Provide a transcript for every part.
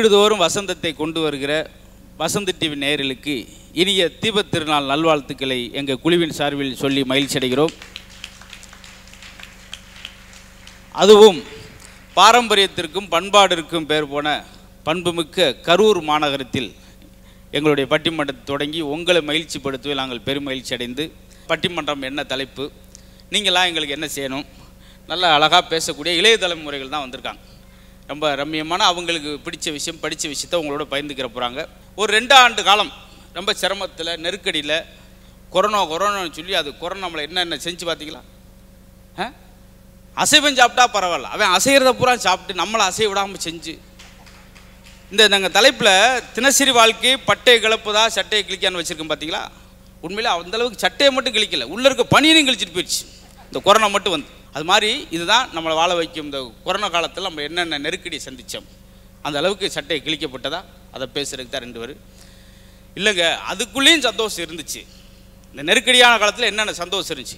வீடுதோறும் வசந்தத்தை கொண்டு வருகிற வசந்த டிவி நேயர்களுக்கு இனிய தீபத் திருநாள் நல்வாழ்த்துக்களை எங்கள் குழுவின் சார்பில் சொல்லி மகிழ்ச்சி அடைகிறோம் அதுவும் பாரம்பரியத்திற்கும் பண்பாடிற்கும் பேர் போன பண்புமிக்க கரூர் மாநகரத்தில் எங்களுடைய பட்டிமன்றத்தை தொடங்கி உங்களை மகிழ்ச்சிப்படுத்துவதில் நாங்கள் பெரும் மகிழ்ச்சி அடைந்து பட்டிமன்றம் என்ன தலைப்பு நீங்களாம் எங்களுக்கு என்ன செய்யணும் நல்லா அழகாக பேசக்கூடிய இளைய தலைமுறைகள் தான் வந்திருக்காங்க ரொம்ப ரம்மியமான அவங்களுக்கு பிடிச்ச விஷயம் படித்த விஷயத்த உங்களோட பகிர்ந்துக்கிற போகிறாங்க ஒரு ரெண்டு ஆண்டு காலம் ரொம்ப சிரமத்தில் நெருக்கடியில் கொரோனா கொரோனான்னு சொல்லி அது கொரோனா நம்மளை என்னென்ன செஞ்சு பார்த்தீங்களா ஆ அசைவம் சாப்பிட்டா பரவாயில்ல அவன் அசைகிறத பூரா சாப்பிட்டு நம்மளை அசைய விடாமல் செஞ்சு இந்த நாங்கள் தலைப்பில் தினசரி வாழ்க்கை பட்டையை கிளப்புதா சட்டையை கிழிக்கான்னு வச்சுருக்கோம் பார்த்தீங்களா உண்மையிலே அந்த அளவுக்கு சட்டையை மட்டும் கிழிக்கல உள்ளே இருக்க பனியனையும் கிழிச்சிட்டு போயிடுச்சு இந்த கொரோனா மட்டும் வந்து அது மாதிரி இதுதான் நம்மளை வாழ வைக்கும் இந்த கொரோனா காலத்தில் நம்ம என்னென்ன நெருக்கடி சந்தித்தோம் அந்த அளவுக்கு சட்டையை கிழிக்கப்பட்டதா அதை பேசுறதுக்கு தான் ரெண்டு பேர் இல்லைங்க அதுக்குள்ளேயும் சந்தோஷம் இருந்துச்சு இந்த நெருக்கடியான காலத்தில் என்னென்ன சந்தோஷம் இருந்துச்சு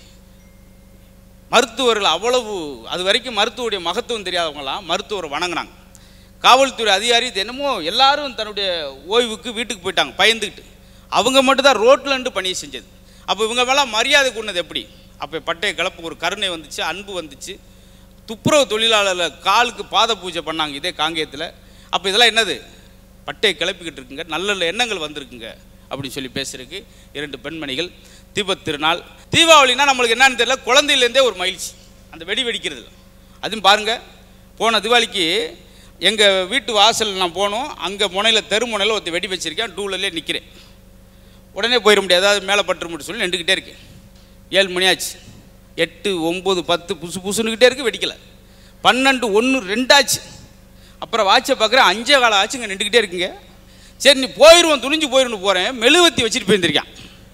மருத்துவர்கள் அவ்வளவு அது வரைக்கும் மருத்துவருடைய மகத்துவம் தெரியாதவங்களாம் மருத்துவரை வணங்கினாங்க காவல்துறை அதிகாரி தினமோ எல்லாரும் தன்னுடைய ஓய்வுக்கு வீட்டுக்கு போயிட்டாங்க பயந்துக்கிட்டு அவங்க மட்டும் தான் ரோட்டில் நின்று பணியை செஞ்சது அப்போ இவங்க மேலே மரியாதை கொண்டது எப்படி அப்போ பட்டைய கலப்பு ஒரு கருணை வந்துச்சு அன்பு வந்துச்சு துப்புரவு தொழிலாளர்கள் காலுக்கு பாத பூஜை பண்ணாங்க இதே காங்கேயத்தில் அப்போ இதெல்லாம் என்னது பட்டையை கிளப்பிக்கிட்டு இருக்குங்க நல்ல நல்ல எண்ணங்கள் வந்திருக்குங்க அப்படின்னு சொல்லி பேசுறதுக்கு இரண்டு பெண்மணிகள் தீபத் திருநாள் தீபாவளினா நம்மளுக்கு என்னன்னு தெரியல குழந்தையிலேருந்தே ஒரு மகிழ்ச்சி அந்த வெடி வெடிக்கிறது அதுவும் பாருங்கள் போன தீபாவளிக்கு எங்கள் வீட்டு வாசல் நான் போனோம் அங்கே முனையில் தெரு முனையில் ஒருத்தர் வெடி வச்சிருக்கேன் டூலர்லேயே நிற்கிறேன் உடனே போயிட முடியாது ஏதாவது மேலே பட்டுருமுட்டு சொல்லி நின்றுக்கிட்டே இருக்கேன் ஏழு மணி ஆச்சு எட்டு ஒம்பது பத்து புசு புசுன்னுக்கிட்டே இருக்கு வெடிக்கலை பன்னெண்டு ஒன்று ரெண்டாச்சு அப்புறம் வாட்சை பார்க்குறேன் அஞ்சே காலம் ஆச்சுங்க நின்றுக்கிட்டே இருக்குங்க சரி நீ போயிடுவோம் துணிஞ்சு போயிருந்து போகிறேன் மெழுகுவத்தி வச்சுட்டு போயிருந்திருக்கேன்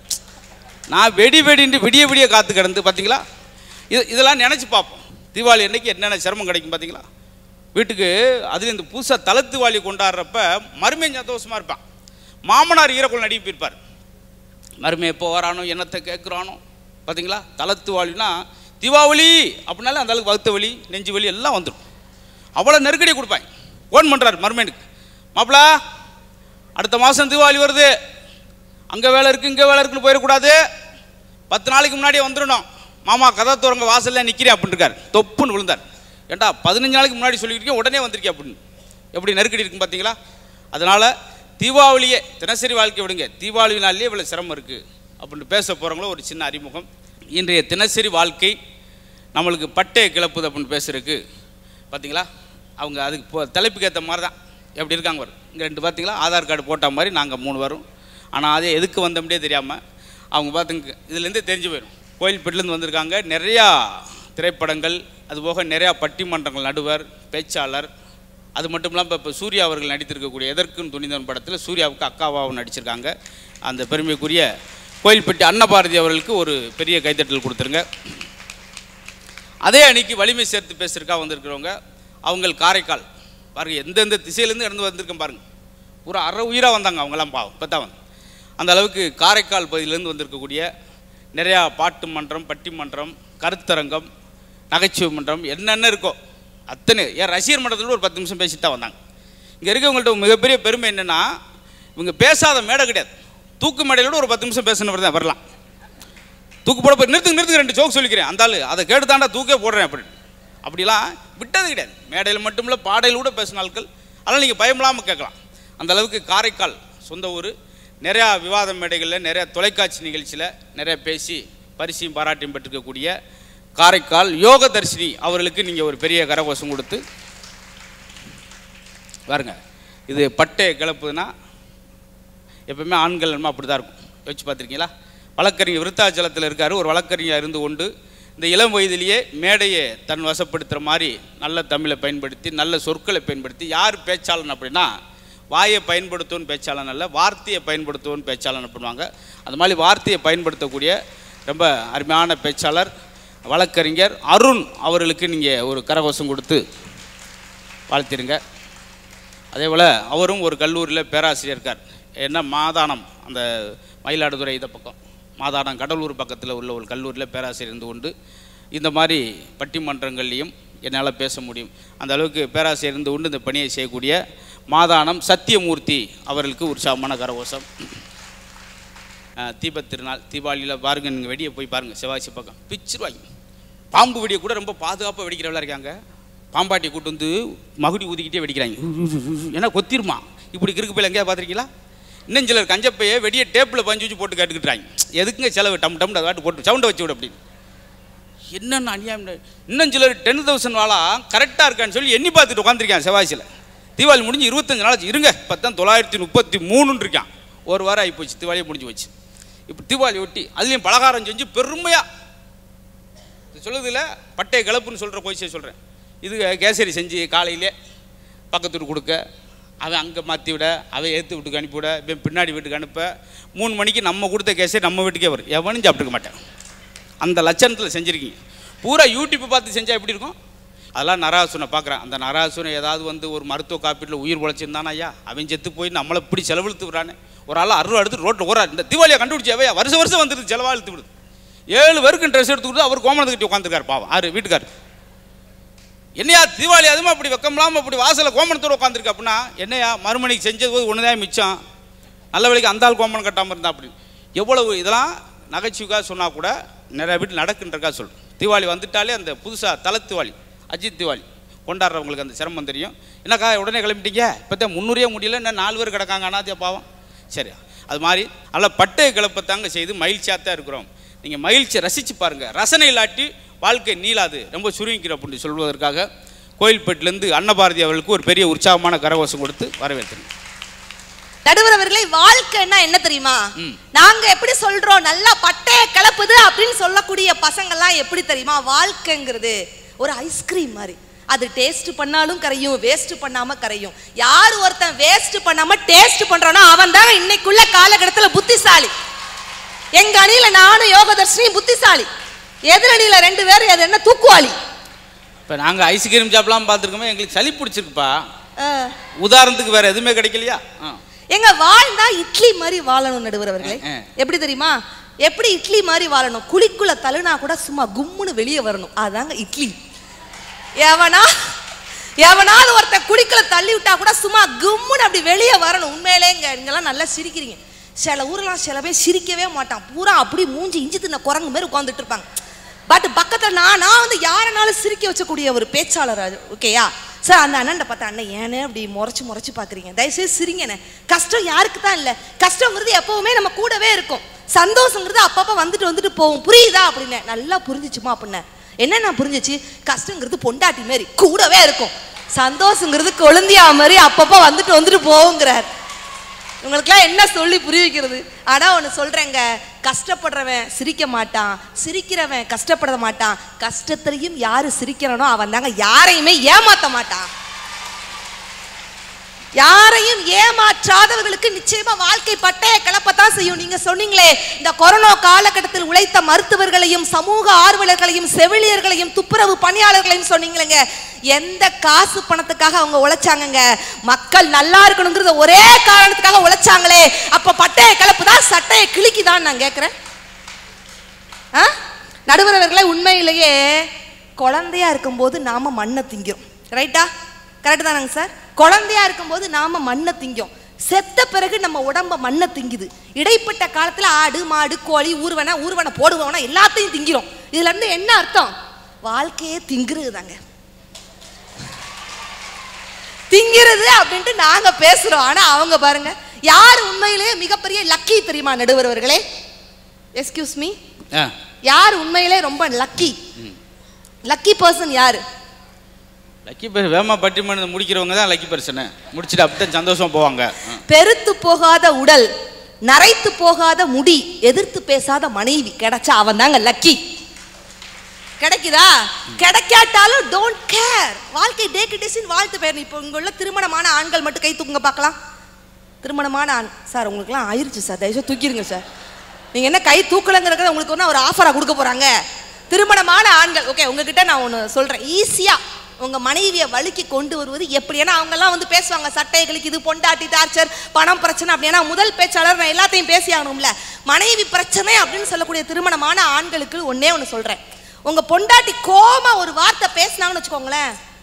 நான் வெடி வெடின்ட்டு விடிய விடிய காத்து கிடந்து பார்த்தீங்களா இது இதெல்லாம் நினச்சி பார்ப்போம் தீபாவளி அன்னைக்கு என்னென்ன சிரமம் கிடைக்கும் பார்த்தீங்களா வீட்டுக்கு அதில் இந்த புதுசாக தலத்துவாளி கொண்டாடுறப்ப மருமையும் சந்தோஷமாக இருப்பான் மாமனார் ஈரக்குள் நடிப்பு இருப்பார் மருமை எப்போ வரானோ என்னத்தை கேட்குறானோ பார்த்தீங்களா தலத்து வாலினா தீபாவளி அப்படின்னாலே அந்த அளவுக்கு வகுத்த வலி நெஞ்சு வலி எல்லாம் வந்துடும் அவ்வளோ நெருக்கடி கொடுப்பாங்க ஃபோன் பண்ணுறாரு மருமைனுக்கு மாப்பிள அடுத்த மாதம் தீபாவளி வருது அங்கே வேலை இருக்குது இங்கே வேலை இருக்குன்னு போயிடக்கூடாது பத்து நாளைக்கு முன்னாடியே வந்துடணும் மாமா கதை துறங்க வாசல்ல நிற்கிறேன் அப்படின்னு இருக்கார் தொப்புன்னு விழுந்தார் ஏண்டா பதினஞ்சு நாளைக்கு முன்னாடி சொல்லியிருக்கேன் உடனே வந்திருக்கேன் அப்படின்னு எப்படி நெருக்கடி இருக்கும் பார்த்தீங்களா அதனால் தீபாவளியே தினசரி வாழ்க்கை விடுங்க தீபாவளி நாள்லேயே இவ்வளோ சிரமம் இருக்குது அப்படின்னு பேச போகிறவங்களோ ஒரு சின்ன அறிமுகம் இன்றைய தினசரி வாழ்க்கை நம்மளுக்கு பட்டையை கிளப்புது அப்படின்னு பேசுறதுக்கு பார்த்தீங்களா அவங்க அதுக்கு போ தலைப்புக்கு ஏற்ற மாதிரி தான் எப்படி இருக்காங்க வரும் இங்கே ரெண்டு பார்த்தீங்களா ஆதார் கார்டு போட்ட மாதிரி நாங்கள் மூணு வரும் ஆனால் அதே எதுக்கு வந்தோம்னே தெரியாமல் அவங்க பார்த்துங்க இதுலேருந்தே தெரிஞ்சு போயிடும் கோயில்பேட்டிலேருந்து வந்திருக்காங்க நிறையா திரைப்படங்கள் அதுபோக நிறையா பட்டிமன்றங்கள் நடுவர் பேச்சாளர் அது மட்டும் இல்லாமல் இப்போ சூர்யா அவர்கள் நடித்திருக்கக்கூடிய எதற்கும் துணிந்தவன் படத்தில் சூர்யாவுக்கு அக்காவாவும் நடிச்சிருக்காங்க அந்த பெருமைக்குரிய கோயில்பட்டி அன்னபாரதி அவர்களுக்கு ஒரு பெரிய கைத்தட்டல் கொடுத்துருங்க அதே அன்னைக்கு வலிமை சேர்த்து பேசுறதுக்காக வந்திருக்கிறவங்க அவங்க காரைக்கால் பாருங்க எந்தெந்த திசையிலேருந்து இருந்து வந்திருக்கேன் பாருங்க பூரா அரை உயிராக வந்தாங்க அவங்கெல்லாம் பாவம் இப்போ தான் வந்து அந்த அளவுக்கு காரைக்கால் பகுதியிலேருந்து வந்திருக்கக்கூடிய நிறையா பாட்டு மன்றம் பட்டிமன்றம் கருத்தரங்கம் நகைச்சுவை மன்றம் என்னென்ன இருக்கோ அத்தனை ஏன் ரசிகர் மன்றத்தில் ஒரு பத்து நிமிஷம் பேசிட்டு தான் வந்தாங்க இங்கே இருக்கவங்கள்ட்ட மிகப்பெரிய பெருமை என்னென்னா இவங்க பேசாத மேடை கிடையாது தூக்கு மேடையிலோட ஒரு பத்து நிமிஷம் பேசினவர் தான் வரலாம் தூக்கு போட போய் நிறுத்துங்க நிறுத்துங்க ரெண்டு ஜோக் சொல்லிக்கிறேன் அந்த ஆளு அதை கேட்டு தாண்டா தூக்கே போடுறேன் அப்படின்னு அப்படிலாம் விட்டது கிடையாது மேடையில் மட்டும் இல்லை பாடையில் கூட பேசின ஆட்கள் அதனால் நீங்கள் பயமில்லாமல் கேட்கலாம் அந்த அளவுக்கு காரைக்கால் சொந்த ஊர் நிறையா விவாத மேடைகளில் நிறையா தொலைக்காட்சி நிகழ்ச்சியில் நிறைய பேசி பரிசையும் பாராட்டியும் பெற்றிருக்கக்கூடிய காரைக்கால் யோக தர்ஷினி அவர்களுக்கு நீங்கள் ஒரு பெரிய கரகோஷம் கொடுத்து பாருங்க இது பட்டையை கிளப்புதுன்னா எப்பவுமே ஆண்கள் நம்ம அப்படி தான் இருக்கும் யோசிச்சு பார்த்துருக்கீங்களா வழக்கறிஞர் விருத்தாச்சலத்தில் இருக்கார் ஒரு வழக்கறிஞர் இருந்து கொண்டு இந்த இளம் வயதிலேயே மேடையை தன் வசப்படுத்துகிற மாதிரி நல்ல தமிழை பயன்படுத்தி நல்ல சொற்களை பயன்படுத்தி யார் பேச்சாளன் அப்படின்னா வாயை பயன்படுத்துவோன்னு பேச்சாளன் அல்ல வார்த்தையை பயன்படுத்துவோன்னு பேச்சாளன் பண்ணுவாங்க அந்த மாதிரி வார்த்தையை பயன்படுத்தக்கூடிய ரொம்ப அருமையான பேச்சாளர் வழக்கறிஞர் அருண் அவர்களுக்கு நீங்கள் ஒரு கரகோஷம் கொடுத்து வாழ்த்திருங்க அதே போல் அவரும் ஒரு கல்லூரியில் பேராசிரியர் இருக்கார் என்ன மாதானம் அந்த மயிலாடுதுறை இந்த பக்கம் மாதானம் கடலூர் பக்கத்தில் உள்ள ஒரு கல்லூரியில் பேராசிரியர் இருந்து கொண்டு இந்த மாதிரி பட்டிமன்றங்கள்லையும் என்னால் பேச முடியும் அந்த அளவுக்கு பேராசிரியர் இருந்து கொண்டு இந்த பணியை செய்யக்கூடிய மாதானம் சத்தியமூர்த்தி அவர்களுக்கு உற்சாகமான கரகோஷம் அஹ், தீபத் திருநாள் தீபாவளியில் பாருங்க நீங்கள் வெடியை போய் பாருங்கள் செவ்வாய்ச்சி பக்கம் பிச்சிருவாங்க பாம்பு வெடியை கூட ரொம்ப பாதுகாப்பாக வெடிக்கிறவளா இருக்காங்க பாம்பாட்டியை கூட்டு வந்து மகுடி ஊதிக்கிட்டே வெடிக்கிறாங்க ஏன்னா கொத்திருமா இப்படி கிறுக்கு போய் எங்கேயா பார்த்துருக்கீங்களா இன்னும் சிலர் கஞ்சப்பையே வெடியை டேப்பில் பஞ்சு வச்சு போட்டு கேட்டுக்கிட்டாங்க எதுக்குங்க செலவு டம் டம் அதை வாட்டு போட்டு சவுண்டை வச்சு விடு அப்படின்னு என்னென்ன அநியாயம் இன்னும் சிலர் டென் தௌசண்ட் வாழா கரெக்டாக இருக்கான்னு சொல்லி எண்ணி பார்த்துட்டு உட்காந்துருக்கேன் செவ்வாய்ச்சியில் தீபாவளி முடிஞ்சு இருபத்தஞ்சு நாளாச்சு இருங்க இப்போ தான் தொள்ளாயிரத்தி முப்பத்தி மூணுன்னு இருக்கான் ஒரு வாரம் ஆகி போச்சு தீபாவளியே முடிஞ்சு போச்சு இப்போ தீபாவளி ஒட்டி அதுலேயும் பலகாரம் செஞ்சு பெருமையாக இது சொல்லுதில்ல பட்டை கிளப்புன்னு சொல்கிற போய் சொல்கிறேன் இது கேசரி செஞ்சு காலையிலே பக்கத்து வீட்டு கொடுக்க அவன் அங்கே மாற்றி விட அவன் ஏற்று வீட்டுக்கு அனுப்பிவிட இவன் பின்னாடி வீட்டுக்கு அனுப்ப மூணு மணிக்கு நம்ம கொடுத்த கேசரி நம்ம வீட்டுக்கே வரும் எவனும் சாப்பிட்டுக்க மாட்டேன் அந்த லட்சணத்தில் செஞ்சுருக்கீங்க பூரா யூடியூப்பை பார்த்து செஞ்சால் எப்படி இருக்கும் அதெல்லாம் நராசுனை பார்க்குறேன் அந்த நராசுனை ஏதாவது வந்து ஒரு மருத்துவ காப்பீட்டில் உயிர் உழைச்சிருந்தானா ஐயா அவன் செத்து போய் நம்மளை இப்படி செலவழுத்து விடுறானே ஒரு ஆள் அருவா எடுத்து ரோட்டில் ஓரா இந்த தீபாவளியை கண்டுபிடிச்சாவே வருஷம் வருஷம் வந்துடுது செலவாக இழுத்து விடுது ஏழு பேருக்கு ட்ரெஸ் எடுத்து கொடுத்து அவர் கோமணத்தை கட்டி உட்காந்துருக்காரு பாவம் ஆறு வீட்டுக்கார் என்னையா தீபாவளி அதுவும் அப்படி வெக்கமில்லாமல் அப்படி வாசலில் கோமணத்தோடு உட்காந்துருக்கு அப்படின்னா என்னையா மறுமணிக்கு செஞ்சது போது ஒன்று தான் மிச்சம் நல்ல வேலைக்கு அந்த ஆள் கோமணம் கட்டாமல் இருந்தா அப்படி எவ்வளவு இதெல்லாம் நகைச்சுவைக்காக சொன்னால் கூட நிறைய வீட்டில் நடக்குன்றக்கா சொல் தீபாவளி வந்துட்டாலே அந்த புதுசாக தலை தீபாவளி அஜித் தீபாவளி கொண்டாடுறவங்களுக்கு அந்த சிரமம் தெரியும் என்னக்கா உடனே கிளம்பிட்டீங்க இப்போ தான் முந்நூறே முடியல இன்னும் நாலு பேர் கிடக்காங்க அனாத்திய பாவம் சரி அது மாதிரி நல்ல பட்டய கிளப்பத்தாங்க செய்து மகிழ்ச்சியாக தான் இருக்கிறோம் நீங்கள் மகிழ்ச்சியை ரசித்து பாருங்கள் ரசனை இல்லாட்டி வாழ்க்கை நீளாது ரொம்ப சுருங்கிக்கிற அப்படின்னு சொல்வதற்காக கோயில்பேட்டிலேருந்து அன்னபாரதி அவர்களுக்கு ஒரு பெரிய உற்சாகமான கரகோஷம் கொடுத்து வரவேற்கிறேன் நடுவர் அவர்களே வாழ்க்கைன்னா என்ன தெரியுமா ம். நாங்க எப்படி சொல்றோம் நல்லா பட்டைய கலப்புது அப்படின்னு சொல்லக்கூடிய பசங்கெல்லாம் எப்படி தெரியுமா வாழ்க்கைங்கிறது ஒரு ஐஸ்கிரீம் மாதிரி அது டேஸ்ட் பண்ணாலும் கரையும் வேஸ்ட் பண்ணாம கரையும் யார் ஒருத்தன் வேஸ்ட் பண்ணாம டேஸ்ட் பண்றானோ அவன் தான் இன்னைக்குள்ள காலகட்டத்துல புத்திசாலி எங்க அணியில நானும் யோகதர்ஷினி புத்திசாலி எதிரணியில ரெண்டு பேரும் அது என்ன தூக்குவாளி இப்போ நாங்கள் ஐஸ்கிரீம் சாப்பிடலாம் பார்த்துருக்கோமே எங்களுக்கு சளி பிடிச்சிருக்குப்பா அஹ், உதாரணத்துக்கு வேறு எதுவுமே கிடைக்கலையா ஆ எங்க வாழ்ந்தா இட்லி மாதிரி வாழணும் நடுவர் அவர்களே ஆ, ஆ. எப்படி தெரியுமா எப்படி இட்லி மாதிரி வாழணும் குழிக்குள்ள தள்ளுனா கூட சும்மா கும்முன்னு வெளியே வரணும் அதாங்க இட்லி எவனா எவனாவது ஒருத்தன் குழிக்குள்ள தள்ளி விட்டா கூட சும்மா கும்முன்னு அப்படி வெளியே வரணும் உண்மையிலேங்க நீங்கெல்லாம் நல்லா சிரிக்கிறீங்க சில ஊர்லாம் சில பேர் சிரிக்கவே மாட்டான் பூரா அப்படி மூஞ்சி இஞ்சி தின்ன குரங்கு மாதிரி உட்காந்துட்டு இருப்பாங்க பட் பக்கத்தில் நான் நான் வந்து யாரனாலும் சிரிக்க வச்சக்கூடிய ஒரு பேச்சாளர் அது ஓகேயா சார் அந்த அண்ணன் பார்த்தா அண்ணன் ஏனே அப்படி முறைச்சு முறைச்சு பார்க்குறீங்க தயவுசெய்து சிரிங்கண்ணே கஷ்டம் யாருக்கு தான் இல்லை கஷ்டங்கிறது எப்பவுமே நம்ம கூடவே இருக்கும் சந்தோஷங்கிறது அப்பப்போ வந்துட்டு வந்துட்டு போகும் புரியுதா அப்படின்னு நல்லா புரிஞ்சிச்சுமா அப்படின்னேன் என்ன நான் புரிஞ்சிச்சு கஷ்டங்கிறது பொண்டாட்டி மாதிரி கூடவே இருக்கும் சந்தோஷங்கிறது கொழுந்தியா மாதிரி அப்பப்போ வந்துட்டு வந்துட்டு போகுங்கிறார் உங்களுக்குலாம் என்ன சொல்லி புரிய வைக்கிறது ஆனா ஒன்று சொல்றேங்க கஷ்டப்படுறவன் சிரிக்க மாட்டான் சிரிக்கிறவன் கஷ்டப்பட மாட்டான் கஷ்டத்திலையும் யாரு சிரிக்கிறானோ அவன் தாங்க யாரையுமே ஏமாத்த மாட்டான் யாரையும் ஏமாற்றாதவர்களுக்கு நிச்சயமா வாழ்க்கை பட்டைய கிளப்பத்தான் செய்யும் நீங்க சொன்னீங்களே இந்த கொரோனா காலகட்டத்தில் உழைத்த மருத்துவர்களையும் சமூக ஆர்வலர்களையும் செவிலியர்களையும் துப்புரவு பணியாளர்களையும் சொன்னீங்களேங்க எந்த காசு பணத்துக்காக அவங்க உழைச்சாங்கங்க மக்கள் நல்லா இருக்கணுங்கிறத ஒரே காரணத்துக்காக உழைச்சாங்களே அப்ப பட்டைய கிளப்பு தான் சட்டையை கிழிக்குதான்னு நான் கேட்கிறேன் ஆ நடுவர் அவர்களே உண்மையிலேயே குழந்தையா இருக்கும்போது நாம மண்ணை திங்கிறோம் ரைட்டா கரெக்ட் தானங்க சார் குழந்தையா இருக்கும்போது நாம மண்ணை திங்கும் செத்த பிறகு நம்ம உடம்ப மண்ணை திங்குது இடைப்பட்ட காலத்துல ஆடு மாடு கோழி ஊர்வன ஊர்வன போடுவன எல்லாத்தையும் திங்கிறோம் இதுல இருந்து என்ன அர்த்தம் வாழ்க்கையே திங்குறது தாங்க திங்கிறது அப்படின்ட்டு நாங்க பேசுறோம் ஆனா அவங்க பாருங்க யார் உண்மையிலேயே மிகப்பெரிய லக்கி தெரியுமா நடுவர் அவர்களே எஸ்கியூஸ் மீ ஆ யார் உண்மையிலே ரொம்ப லக்கி லக்கி பர்சன் யாரு லக்கி பர்சன் வேமா பட்டிமன்றம் முடிக்கிறவங்க தான் லக்கி பர்சனு முடிச்சுட்டு அப்படித்தான் சந்தோஷமா போவாங்க ஆ. பெருத்து போகாத உடல் நரைத்து போகாத முடி எதிர்த்து பேசாத மனைவி கிடைச்சா அவன் தாங்க லக்கி கிடைக்குதா கிடைக்காட்டாலும் டோன்ட் கேர் வாழ்க்கை டேக்கு டேஸின் வாழ்த்து பேர் இப்போ இங்க உள்ள திருமணமான ஆண்கள் மட்டும் கை தூக்குங்க பார்க்கலாம் திருமணமான ஆண் சார் உங்களுக்குலாம் ஆயிருச்சு சார் தயவுசெய்து தூக்கிடுங்க சார் நீங்கள் என்ன கை தூக்கலைங்கிறத உங்களுக்கு ஒன்று ஒரு ஆஃபராக கொடுக்க போகிறாங்க திருமணமான ஆண்கள் ஓகே உங்ககிட்ட நான் ஒன்று சொல்கிறேன் ஈஸியாக உங்கள் மனைவியை வழுக்கி கொண்டு வருவது எப்படி ஏன்னா அவங்கெல்லாம் வந்து பேசுவாங்க சட்டை கிழிக்குது பொண்டாட்டி டார்ச்சர் பணம் பிரச்சனை அப்படின்னா முதல் பேச்சாளர் நான் எல்லாத்தையும் பேசி ஆகணும்ல மனைவி பிரச்சனை அப்படின்னு சொல்லக்கூடிய திருமணமான ஆண்களுக்கு ஒன்றே ஒன்று சொல்கிறேன் உங்கள் பொண்டாட்டி கோமா ஒரு வார்த்தை பேசினாங்கன்னு வச்சுக்கோங்களேன்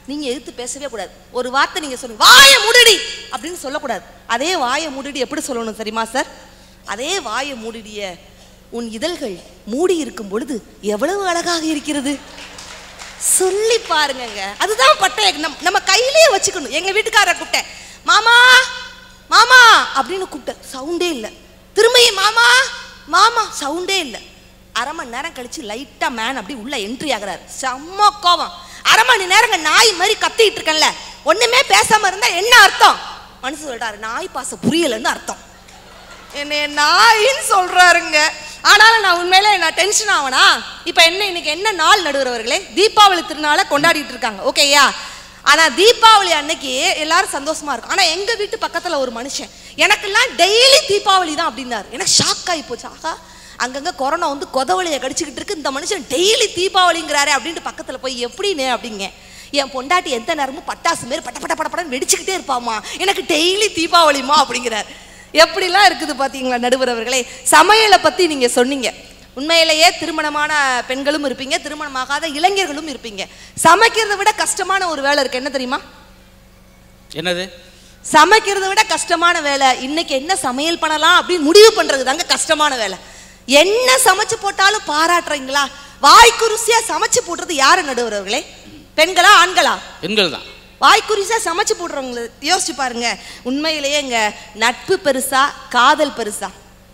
நீங்க எதிர்த்து பேசவே கூடாது ஒரு வார்த்தை நீங்க சொல்லுங்க வாயை மூடுடி அப்படின்னு சொல்லக்கூடாது அதே வாயை மூடிடி எப்படி சொல்லணும் தெரியுமா சார் அதே வாயை மூடிடிய உன் இதழ்கள் மூடி இருக்கும் பொழுது எவ்வளவு அழகாக இருக்கிறது சொல்லி பாருங்கங்க அதுதான் பட்டை நம் நம்ம கையிலேயே வச்சுக்கணும் எங்க வீட்டுக்காரரை கூப்பிட்டேன் மாமா மாமா அப்படின்னு கூப்பிட்டேன் சவுண்டே இல்லை திரும்பியும் மாமா மாமா சவுண்டே இல்லை அரை மணி நேரம் கழிச்சு லைட்டா மேன் அப்படி உள்ள என்ட்ரி ஆகுறாரு செம்ம கோவம் அரை மணி நேரங்க நாய் மாதிரி கத்திட்டு இருக்கேன்ல ஒண்ணுமே பேசாம இருந்தா என்ன அர்த்தம் மனுஷன் சொல்றாரு நாய் பாச புரியலன்னு அர்த்தம் என்னை நாயின்னு சொல்றாருங்க ஆனாலும் நான் உண்மையில நான் டென்ஷன் ஆவனா இப்போ என்ன இன்னைக்கு என்ன நாள் நடுவரவர்களே தீபாவளி திருநாளை கொண்டாடிட்டு இருக்காங்க ஓகேயா ஆனா தீபாவளி அன்னைக்கு எல்லாரும் சந்தோஷமா இருக்கும் ஆனா எங்க வீட்டு பக்கத்துல ஒரு மனுஷன் எனக்கெல்லாம் டெய்லி தீபாவளி தான் அப்படின்னாரு எனக்கு ஷாக் ஆகி போச்சு ஆகா அங்கங்க கொரோனா வந்து கொதவழியை கடிச்சுக்கிட்டு இருக்கு இந்த மனுஷன் டெய்லி தீபாவளிங்கிறாரே அப்படின்ட்டு பக்கத்துல போய் எப்படின்னு அப்படிங்க என் பொண்டாட்டி எந்த நேரமும் பட்டாசு மாரி பட்ட பட்ட பட படன்னு வெடிச்சுக்கிட்டே இருப்பாமா எனக்கு டெய்லி தீபாவளிமா அப்படிங்கிறார் எப்படிலாம் இருக்குது பார்த்தீங்களா நடுவர் அவர்களே சமையலை பற்றி நீங்கள் சொன்னீங்க உண்மையிலேயே திருமணமான பெண்களும் இருப்பீங்க திருமணமாகாத இளைஞர்களும் இருப்பீங்க சமைக்கிறதை விட கஷ்டமான ஒரு வேலை இருக்கு என்ன தெரியுமா என்னது சமைக்கிறதை விட கஷ்டமான வேலை இன்னைக்கு என்ன சமையல் பண்ணலாம் அப்படின்னு முடிவு பண்றது தாங்க கஷ்டமான வேலை என்ன சமைச்சு போட்டாலும் பாராட்டுறீங்களா வாய்க்கு ருசியா சமைச்சு போடுறது யாரு நடுவர்களே பெண்களா ஆண்களா பெண்கள் தான் வாய்க்குறிசா சமைச்சு போடுறவங்கள யோசிச்சு பாருங்க உண்மையிலேயேங்க நட்பு பெருசா காதல் பெருசா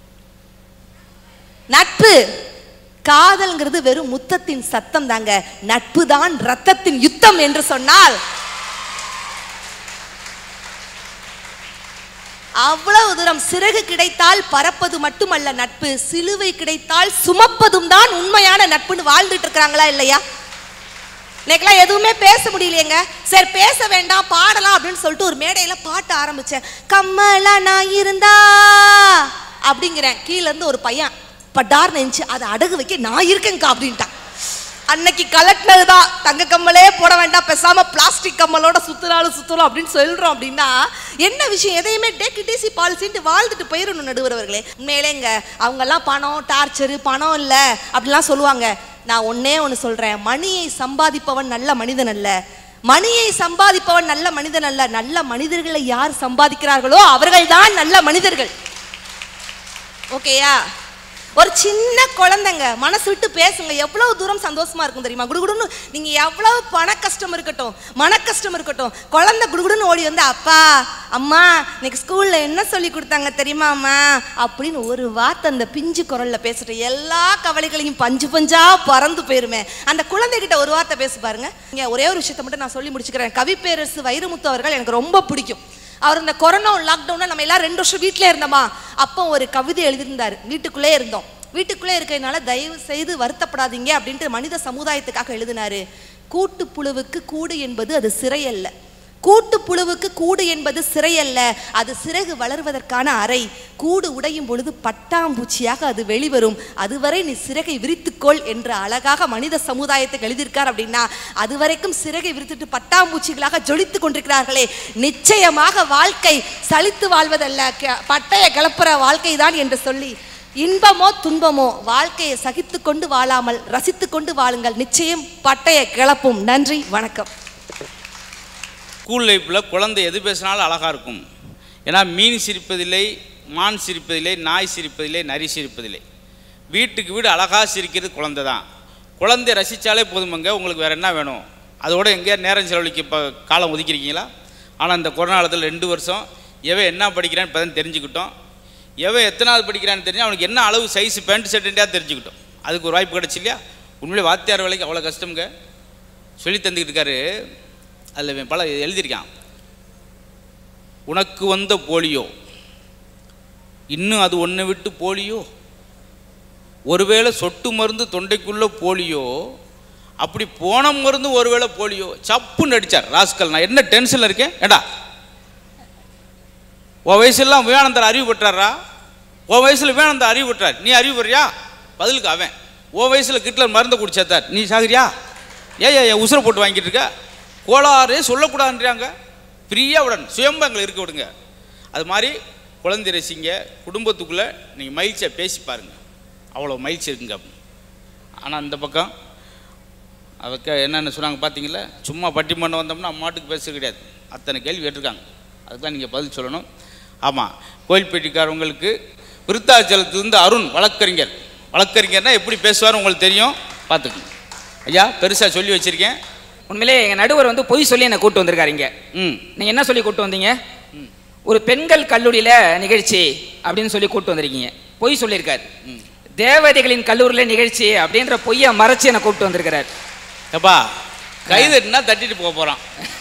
நட்பு காதல்ங்கிறது வெறும் முத்தத்தின் சத்தம் தாங்க நட்பு தான் ரத்தத்தின் யுத்தம் என்று சொன்னால் அவ்வளவு தூரம் சிறகு கிடைத்தால் பறப்பது மட்டுமல்ல நட்பு சிலுவை கிடைத்தால் சுமப்பதும் தான் உண்மையான நட்புன்னு வாழ்ந்துட்டு இருக்கிறாங்களா இல்லையா இன்னைக்கெல்லாம் எதுவுமே பேச முடியலையேங்க சரி பேச வேண்டாம் பாடலாம் அப்படின்னு சொல்லிட்டு ஒரு மேடையில பாட்ட ஆரம்பிச்சேன் கம்மலா நான் இருந்தா அப்படிங்கிறேன் கீழ இருந்து ஒரு பையன் பட்டார் நெஞ்சு அதை அடகு வைக்க நான் இருக்கேங்க்கா அப்படின்ட்டான் அன்னைக்கு கலட்டினது தான் தங்க கம்மலே போட வேண்டாம் பேசாம பிளாஸ்டிக் கம்மலோட சுத்துனாலும் சுத்தலாம் அப்படின்னு சொல்றோம் அப்படின்னா என்ன விஷயம் எதையுமே டேக் டிசி பாலிசின்ட்டு வாழ்ந்துட்டு போயிடணும் நடுவரவர்களே உண்மையிலேங்க அவங்கெல்லாம் பணம் டார்ச்சரு பணம் இல்லை அப்படிலாம் சொல்லுவாங்க நான் ஒன்னே ஒன்று சொல்றேன் மணியை சம்பாதிப்பவன் நல்ல மனிதன் அல்ல மணியை சம்பாதிப்பவன் நல்ல மனிதன் அல்ல நல்ல மனிதர்களை யார் சம்பாதிக்கிறார்களோ அவர்கள்தான் நல்ல மனிதர்கள் ஓகேயா ஒரு சின்ன குழந்தைங்க மனசு விட்டு பேசுங்க எவ்வளவு தூரம் சந்தோஷமா இருக்கும் தெரியுமா குடுகுடுன்னு நீங்க எவ்வளவு பண கஷ்டம் இருக்கட்டும் மன கஷ்டம் இருக்கட்டும் குழந்தை குடுகுடுன்னு ஓடி வந்து அப்பா அம்மா இன்னைக்கு ஸ்கூல்ல என்ன சொல்லி கொடுத்தாங்க தெரியுமா அம்மா அப்படின்னு ஒரு வார்த்தை அந்த பிஞ்சு குரல்ல பேசுற எல்லா கவலைகளையும் பஞ்சு பஞ்சா பறந்து போயிருமே அந்த குழந்தைகிட்ட ஒரு வார்த்தை பேசு பாருங்க இங்க ஒரே ஒரு விஷயத்தை மட்டும் நான் சொல்லி முடிச்சுக்கிறேன் கவிப்பேரரசு வைரமுத்து அவர்கள் எனக்கு ரொம்ப பிடிக்கும் அவர் இந்த கொரோனா லாக்டவுனில் நம்ம எல்லாரும் ரெண்டு வருஷம் வீட்டிலே இருந்தோமா அப்போ ஒரு கவிதை எழுதியிருந்தார் வீட்டுக்குள்ளே இருந்தோம் வீட்டுக்குள்ளே இருக்கிறதுனால தயவு செய்து வருத்தப்படாதீங்க அப்படின்ட்டு மனித சமுதாயத்துக்காக எழுதினாரு கூட்டு புழுவுக்கு கூடு என்பது அது சிறை அல்ல கூட்டு புழுவுக்கு கூடு என்பது சிறை அல்ல அது சிறகு வளர்வதற்கான அறை கூடு உடையும் பொழுது பட்டாம்பூச்சியாக அது வெளிவரும் அதுவரை நீ சிறகை விரித்துக்கொள் என்று அழகாக மனித சமுதாயத்துக்கு எழுதியிருக்கார் அப்படின்னா அதுவரைக்கும் சிறகை விரித்துட்டு பட்டாம்பூச்சிகளாக ஜொலித்து கொண்டிருக்கிறார்களே நிச்சயமாக வாழ்க்கை சலித்து வாழ்வதல்ல க- பட்டைய கிளப்புற வாழ்க்கை தான் என்று சொல்லி இன்பமோ துன்பமோ வாழ்க்கையை சகித்து கொண்டு வாழாமல் ரசித்து கொண்டு வாழுங்கள் நிச்சயம் பட்டைய கிளப்பும் நன்றி வணக்கம் ஸ்கூல் லைஃப்பில் குழந்தை எது பேசினாலும் அழகாக இருக்கும் ஏன்னா மீன் சிரிப்பதில்லை மான் சிரிப்பதில்லை நாய் சிரிப்பதில்லை நரி சிரிப்பதில்லை வீட்டுக்கு வீடு அழகாக சிரிக்கிறது குழந்தை தான் குழந்தை ரசித்தாலே போதுமங்க உங்களுக்கு வேறு என்ன வேணும் அதோட எங்கேயா நேரம் செலவழிக்க இப்போ காலம் ஒதுக்கிருக்கீங்களா ஆனால் இந்த கொரோனா காலத்தில் ரெண்டு வருஷம் எவன் என்ன படிக்கிறான்னு இப்போ தான் தெரிஞ்சுக்கிட்டோம் எவன் எத்தனாவது படிக்கிறான்னு தெரிஞ்சு அவனுக்கு என்ன அளவு சைஸ் பேண்ட் ஷர்ட்டுன்றியா தெரிஞ்சுக்கிட்டோம் அதுக்கு ஒரு வாய்ப்பு கிடச்சி இல்லையா உண்மையிலே வாத்தியார் வேலைக்கு அவ்வளோ கஷ்டமுங்க சொல்லி தந்துக்கிட்டு இருக்காரு அதில் இவன் பல எழுதியிருக்கான் உனக்கு வந்த போலியோ இன்னும் அது ஒன்றை விட்டு போலியோ ஒருவேளை சொட்டு மருந்து தொண்டைக்குள்ள போலியோ அப்படி போன மருந்து ஒருவேளை போலியோ சப்புன்னு அடிச்சார் ராஸ்கல் நான் என்ன டென்ஷனில் இருக்கேன் ஏடா உன் வயசுலாம் விவேகானந்தர் அறிவு பெற்றாரா உன் வயசில் விவேகானந்தர் அறிவு பெற்றார் நீ அறிவு பெறியா பதிலுக்கு அவன் உன் வயசில் கிட்லர் மருந்தை குடிச்சாத்தார் நீ சாகுறியா ஏன் ஏன் உசுரை போட்டு வாங்கிட்டு இருக்க கோளாறே சொல்லக்கூடாதுன்றாங்க ஃப்ரீயாக விடணும் சுயம்பங்களை இருக்க விடுங்க அது மாதிரி குழந்தை ரசிங்க குடும்பத்துக்குள்ளே நீங்கள் மகிழ்ச்சியாக பேசி பாருங்க அவ்வளோ மகிழ்ச்சி இருக்குங்க ஆனால் அந்த பக்கம் அவக்க என்னென்ன சொன்னாங்க பார்த்தீங்களா சும்மா பட்டிமன்றம் வந்தோம்னா அம்மாட்டுக்கு பேச கிடையாது அத்தனை கேள்வி கேட்டிருக்காங்க அதுக்கு தான் நீங்கள் பதில் சொல்லணும் ஆமாம் கோயில்பேட்டிக்காரவங்களுக்கு விருத்தாச்சலத்திலிருந்து அருண் வழக்கறிஞர் வழக்கறிஞர்னா எப்படி பேசுவார் உங்களுக்கு தெரியும் பார்த்துக்கணும் ஐயா பெருசாக சொல்லி வச்சுருக்கேன் உண்மையிலே எங்கள் நடுவர் வந்து பொய் சொல்லி என்னை கூட்டு வந்திருக்காரு இங்க ம் நீங்கள் என்ன சொல்லி கூட்டு வந்தீங்க ஒரு பெண்கள் கல்லூரியில் நிகழ்ச்சி அப்படின்னு சொல்லி கூட்டு வந்திருக்கீங்க பொய் சொல்லியிருக்காரு தேவதைகளின் கல்லூரியில் நிகழ்ச்சி அப்படின்ற பொய்யை மறைச்சு என்னை கூப்பிட்டு வந்திருக்கிறார் எப்பா கை தட்டினா தட்டிட்டு போக போகிறான்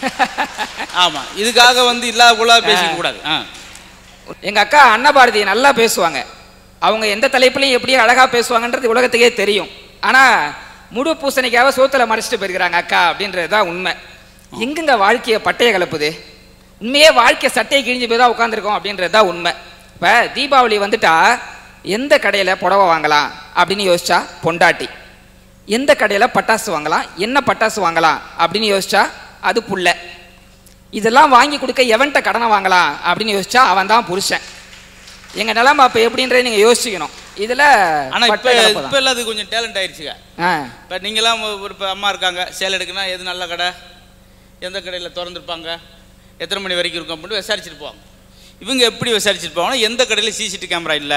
ஆமாம் இதுக்காக வந்து இல்லாத கூட பேசிக்க கூடாது ஆ எங்க அக்கா அன்னபாரதி நல்லா பேசுவாங்க அவங்க எந்த தலைப்புலையும் எப்படி அழகா பேசுவாங்கன்றது உலகத்துக்கே தெரியும் ஆனா முழு பூசணிக்காக சோத்துல மறைச்சிட்டு போயிருக்கிறாங்க அக்கா அப்படின்றது தான் உண்மை எங்கெங்க வாழ்க்கையை பட்டைய கலப்புது உண்மையே வாழ்க்கை சட்டையை கிழிஞ்சு போய் தான் உட்காந்துருக்கோம் அப்படின்றது தான் உண்மை இப்போ தீபாவளி வந்துட்டா எந்த கடையில் புடவை வாங்கலாம் அப்படின்னு யோசிச்சா பொண்டாட்டி எந்த கடையில் பட்டாசு வாங்கலாம் என்ன பட்டாசு வாங்கலாம் அப்படின்னு யோசிச்சா அது புள்ள இதெல்லாம் வாங்கி கொடுக்க எவன்கிட்ட கடனை வாங்கலாம் அப்படின்னு யோசிச்சா அவன் தான் புருஷன் எங்க நிலைமை அப்போ எப்படின்றத நீங்க யோசிக்கணும் இதுல ஆனால் இப்போ பட்டை கலப்பு தான். இப்போ எல்லாம் அது கொஞ்சம் டேலண்ட் ஆயிடுச்சுங்க ஆ, இப்போ நீங்களாம் ஒரு இப்போ அம்மா இருக்காங்க சேல் எடுக்கணும் எது நல்ல கடை எந்த கடையில் திறந்துருப்பாங்க எத்தனை மணி வரைக்கும் இருக்கும் அப்படின்னு விசாரிச்சுட்டு போவாங்க இவங்க எப்படி விசாரிச்சுட்டு போவாங்கன்னா எந்த கடையில் சிசிடி கேமரா இல்லை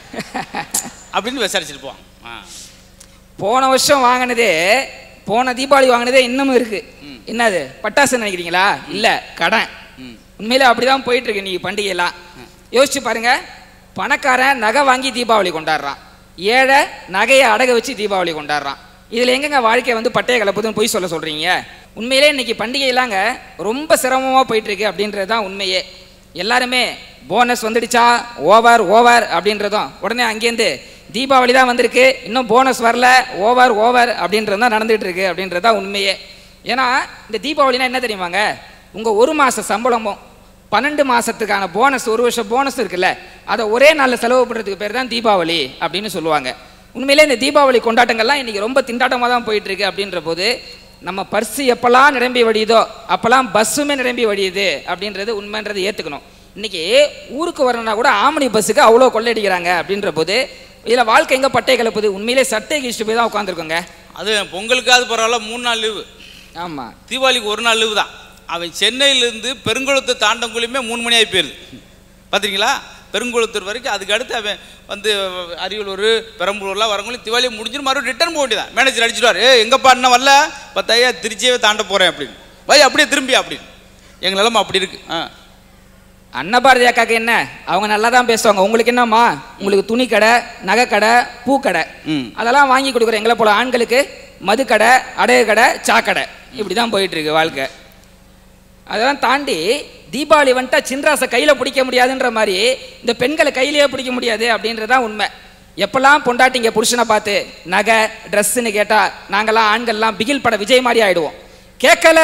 அப்படின்னு விசாரிச்சுட்டு போவாங்க ஆ போன வருஷம் வாங்கினதே போன தீபாவளி வாங்கினதே இன்னமும் இருக்கு என்னது பட்டாசு நினைக்கிறீங்களா இல்ல கடன் ம். உண்மையிலே அப்படிதான் போயிட்டு இருக்கு நீங்க பண்டிகைலாம் யோசிச்சு பாருங்க பணக்காரன் நகை வாங்கி தீபாவளி கொண்டாடுறான் ஏழை நகையை அடக வச்சு தீபாவளி கொண்டாடுறான் இதுல எங்கங்க வாழ்க்கை வந்து பட்டைய கலப்புதுன்னு போய் சொல்ல சொல்றீங்க உண்மையிலே இன்னைக்கு பண்டிகைலாங்க ரொம்ப சிரமமா போயிட்டு இருக்கு அப்படின்றது தான் உண்மையே எல்லாருமே போனஸ் வந்துடுச்சா ஓவர் ஓவர் அப்படின்றதும் உடனே அங்கேருந்து தீபாவளி தான் வந்திருக்கு இன்னும் போனஸ் வரல ஓவர் ஓவர் அப்படின்றது தான் நடந்துட்டு இருக்கு அப்படின்றது தான் உண்மையே ஏன்னா இந்த தீபாவளினா என்ன தெரியுமாங்க உங்க ஒரு மாச சம்பளமும் பன்னெண்டு மாசத்துக்கான போனஸ் ஒரு வருஷம் போனஸ் இருக்குல்ல அதை ஒரே நாளில் செலவு பண்ணுறதுக்கு பேர் தான் தீபாவளி அப்படின்னு சொல்லுவாங்க உண்மையிலே இந்த தீபாவளி கொண்டாட்டங்கள்லாம் இன்னைக்கு ரொம்ப திண்டாட்டமாக தான் போயிட்டு இருக்கு அப்படின்ற போது நம்ம பர்ஸு எப்பெல்லாம் நிரம்பி வடியுதோ அப்பெல்லாம் பஸ்ஸுமே நிரம்பி வடியுது அப்படின்றது உண்மைன்றதை ஏற்றுக்கணும் இன்னைக்கு ஊருக்கு வரணும்னா கூட ஆமணி பஸ்ஸுக்கு அவ்வளோ கொள்ளையடிக்கிறாங்க அப்படின்ற போது இதில் வாழ்க்கை எங்கே பட்டை கலப்புது உண்மையிலே சட்டை கிழிச்சிட்டு போய் தான் உட்காந்துருக்கோங்க அது பொங்கலுக்காவது பரவாயில்ல மூணு நாள் லீவு ஆமாம் தீபாவளிக்கு ஒரு நாள் லீவு தான் அவன் சென்னையிலேருந்து பெருங்குளத்து தாண்டங்குழியுமே மூணு மணி ஆகி போயிருது பார்த்துறீங்களா பெருங்குளத்தூர் வரைக்கும் அதுக்கு அடுத்து அவன் வந்து அரியலூர் பெரம்பலூர்லாம் வரவங்களும் தீபாவளி முடிஞ்சிட்டு மறுபடியும் ரிட்டர்ன் போக வேண்டியதான் மேனேஜர் அடிச்சிடுவார் ஏ எங்கப்பா இன்னும் வரல பத்தாயா திருச்சியே தாண்ட போகிறேன் அப்படின்னு வை அப்படியே திரும்பி அப்படின்னு எங்கள் நிலமை அப்படி இருக்கு ஆ அன்னபாரதி அக்காக்கு என்ன அவங்க நல்லா தான் பேசுவாங்க உங்களுக்கு என்னம்மா உங்களுக்கு துணி கடை நகை கடை பூக்கடை ம். அதெல்லாம் வாங்கி கொடுக்குற எங்களை போல ஆண்களுக்கு மதுக்கடை அடகு கடை சாக்கடை இப்படி தான் போயிட்டு இருக்கு வாழ்க்கை அதெல்லாம் தாண்டி தீபாவளி வந்துட்டா சின்ராசை கையில் பிடிக்க முடியாதுன்ற மாதிரி இந்த பெண்களை கையிலேயே பிடிக்க முடியாது அப்படின்றதான் உண்மை எப்பெல்லாம் பொண்டாட்டிங்க புருஷனை பார்த்து நகை ட்ரெஸ்ஸுன்னு கேட்டால் நாங்கெல்லாம் ஆண்கள்லாம் பிகில் பட விஜய் மாதிரி ஆயிடுவோம் கேட்கல